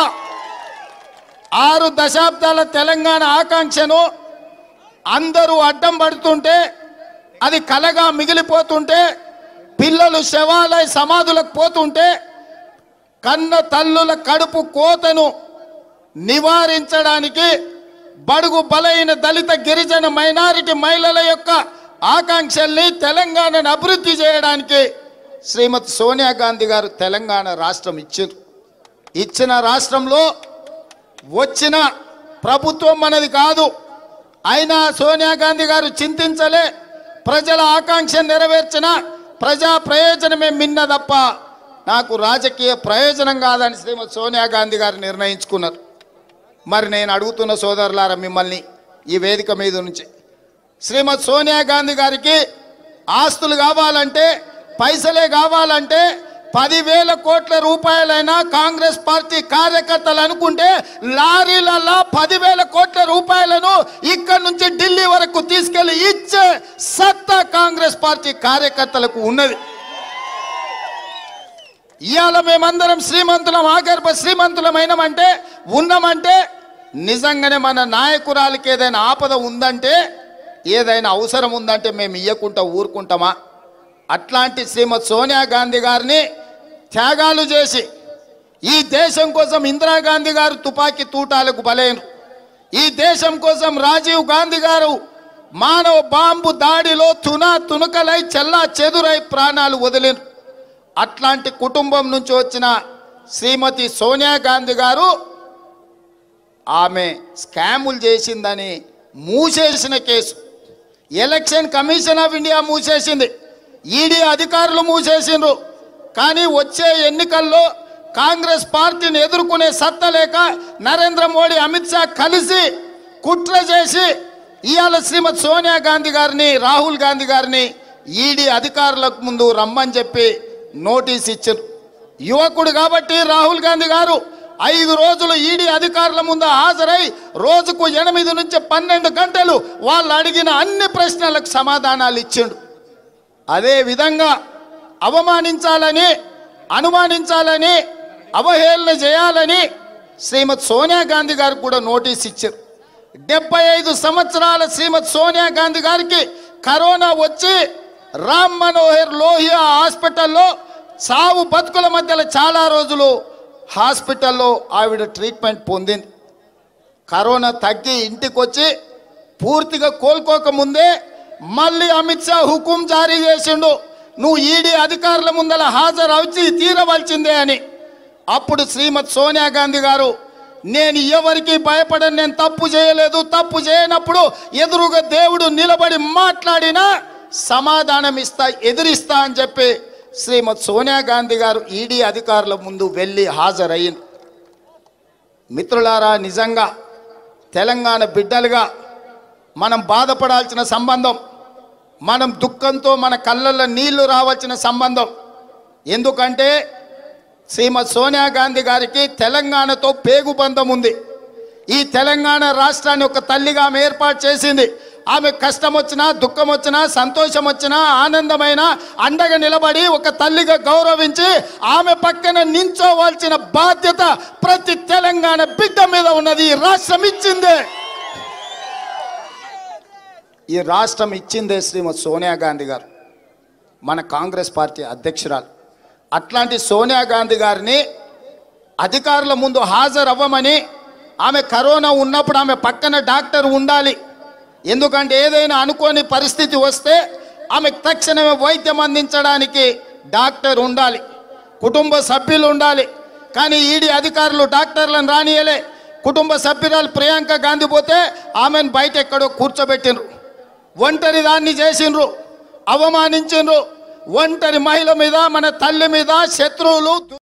ఆరు దశాబ్దాల తెలంగాణ ఆకాంక్షను అందరూ అడ్డం పడుతుంటే అది కలగా మిగిలిపోతుంటే పిల్లలు శవాలయ సమాధులకు పోతుంటే కన్న తల్లుల కడుపు కోతను నివారించడానికి బడుగు బలైన దళిత గిరిజన మైనారిటీ మహిళల యొక్క ఆకాంక్షల్ని తెలంగాణను అభివృద్ధి చేయడానికి శ్రీమతి సోనియా గాంధీ గారు తెలంగాణ రాష్ట్రం ఇచ్చారు ఇచ్చిన రాష్ట్రంలో వచ్చిన ప్రభుత్వం మనది కాదు అయినా సోనియా గాంధీ గారు చింతించలే ప్రజల ఆకాంక్ష నెరవేర్చిన ప్రజా ప్రయోజనమే మిన్న తప్ప నాకు రాజకీయ ప్రయోజనం కాదని శ్రీమతి సోనియా గాంధీ గారు నిర్ణయించుకున్నారు మరి నేను అడుగుతున్న సోదరులారా మిమ్మల్ని ఈ వేదిక మీద నుంచి శ్రీమతి సోనియా గాంధీ గారికి ఆస్తులు కావాలంటే పైసలే కావాలంటే పదివేల కోట్ల రూపాయలైనా కాంగ్రెస్ పార్టీ కార్యకర్తలు అనుకుంటే లారీలలో పదివేల కోట్ల రూపాయలను ఇక్కడ నుంచి ఢిల్లీ వరకు తీసుకెళ్లి ఇచ్చే సత్తా కాంగ్రెస్ పార్టీ కార్యకర్తలకు ఉన్నది ఇవాళ మేమందరం శ్రీమంతులం ఆగర్భ శ్రీమంతులమైనమంటే ఉన్నామంటే నిజంగానే మన నాయకురాలకి ఏదైనా ఆపద ఉందంటే ఏదైనా అవసరం ఉందంటే మేము ఇయ్యకుంటా ఊరుకుంటామా అట్లాంటి శ్రీమతి సోనియా గాంధీ గారిని త్యాగాలు చేసి ఈ దేశం కోసం ఇందిరాగాంధీ గారు తుపాకీ తూటాలకు బలైన ఈ దేశం కోసం రాజీవ్ గాంధీ గారు మానవ బాంబు దాడిలో తున తునకలై చెల్లా చెదురై ప్రాణాలు వదిలిన అట్లాంటి కుటుంబం నుంచి వచ్చిన శ్రీమతి సోనియా గాంధీ గారు ఆమె స్కాములు చేసిందని మూసేసిన case election commission of India మూసేసింది ఈడీ అధికారులు మూసేసిండ్రు కానీ వచ్చే ఎన్నికల్లో కాంగ్రెస్ పార్టీని ఎదుర్కొనే సత్తా లేక నరేంద్ర మోడీ అమిత్ షా కలిసి కుట్ర చేసి ఇవాళ శ్రీమతి సోనియా గాంధీ గారిని రాహుల్ గాంధీ గారిని ఈడీ అధికారులకు ముందు రమ్మని చెప్పి నోటీస్ ఇచ్చారు యువకుడు కాబట్టి రాహుల్ గాంధీ గారు ఐదు రోజులు ఈడీ అధికారుల ముందు హాజరై రోజుకు ఎనిమిది నుంచి పన్నెండు గంటలు వాళ్ళు అడిగిన అన్ని ప్రశ్నలకు సమాధానాలు ఇచ్చిండు అదే విధంగా అవమానించాలని అనుమానించాలని అవహేళన చేయాలని శ్రీమతి సోనియా గాంధీ గారికి కూడా నోటీస్ ఇచ్చారు డెబ్బై ఐదు సంవత్సరాల శ్రీమతి సోనియా గాంధీ గారికి కరోనా వచ్చి రామ్ మనోహర్ లోహియా హాస్పిటల్లో సావు బతుకుల మధ్యలో చాలా రోజులు హాస్పిటల్లో ఆవిడ ట్రీట్మెంట్ పొందింది కరోనా తగ్గి ఇంటికి వచ్చి పూర్తిగా కోలుకోక ముందే మళ్ళీ అమిత్ షా హుకుం జారీ చేసిండు నువ్వు ఈడీ అధికారుల ముందల హాజరు వచ్చి తీరవలసిందే అని అప్పుడు శ్రీమతి సోనియా గాంధీ గారు నేను ఎవరికి భయపడను నేను తప్పు చేయలేదు తప్పు చేయనప్పుడు ఎదురుగా దేవుడు నిలబడి మాట్లాడినా సమాధానం ఇస్తా ఎదిరిస్తా అని చెప్పి శ్రీమతి సోనియా గాంధీ గారు ఈడీ అధికారుల ముందు వెళ్ళి హాజరయ్యింది మిత్రులారా నిజంగా తెలంగాణ బిడ్డలుగా మనం బాధపడాల్సిన సంబంధం మనం దుఃఖంతో మన కళ్ళల్లో నీళ్లు రావాల్సిన సంబంధం ఎందుకంటే శ్రీమతి సోనియా గాంధీ గారికి తెలంగాణతో పేగుబంధం ఉంది ఈ తెలంగాణ రాష్ట్రాన్ని ఒక తల్లిగా ఆమె ఏర్పాటు చేసింది ఆమె కష్టం వచ్చినా దుఃఖం వచ్చినా సంతోషం వచ్చినా ఆనందమైన అండగా నిలబడి ఒక తల్లిగా గౌరవించి ఆమె పక్కన నించోవాల్సిన బాధ్యత ప్రతి తెలంగాణ బిడ్డ మీద ఉన్నది ఈ రాష్ట్రం ఇచ్చిందే ఈ రాష్ట్రం ఇచ్చిందే శ్రీమతి సోనియా గాంధీ గారు మన కాంగ్రెస్ పార్టీ అధ్యక్షురాలు అట్లాంటి సోనియా గాంధీ గారిని అధికారుల ముందు హాజరు అవ్వమని ఆమె కరోనా ఉన్నప్పుడు ఆమె పక్కన డాక్టర్ ఉండాలి ఎందుకంటే ఏదైనా అనుకోని పరిస్థితి వస్తే ఆమెకు తక్షణమే వైద్యం అందించడానికి డాక్టర్ ఉండాలి కుటుంబ సభ్యులు ఉండాలి కానీ ఈడీ అధికారులు డాక్టర్లను రానియలే కుటుంబ సభ్యురాలు ప్రియాంక గాంధీ పోతే ఆమెను బయట ఎక్కడో కూర్చోబెట్టినరు ఒంటరి దాన్ని చేసిండ్రు అవమానించిండ్రు ఒంటరి మహిళ మీద మన తల్లి మీద శత్రువులు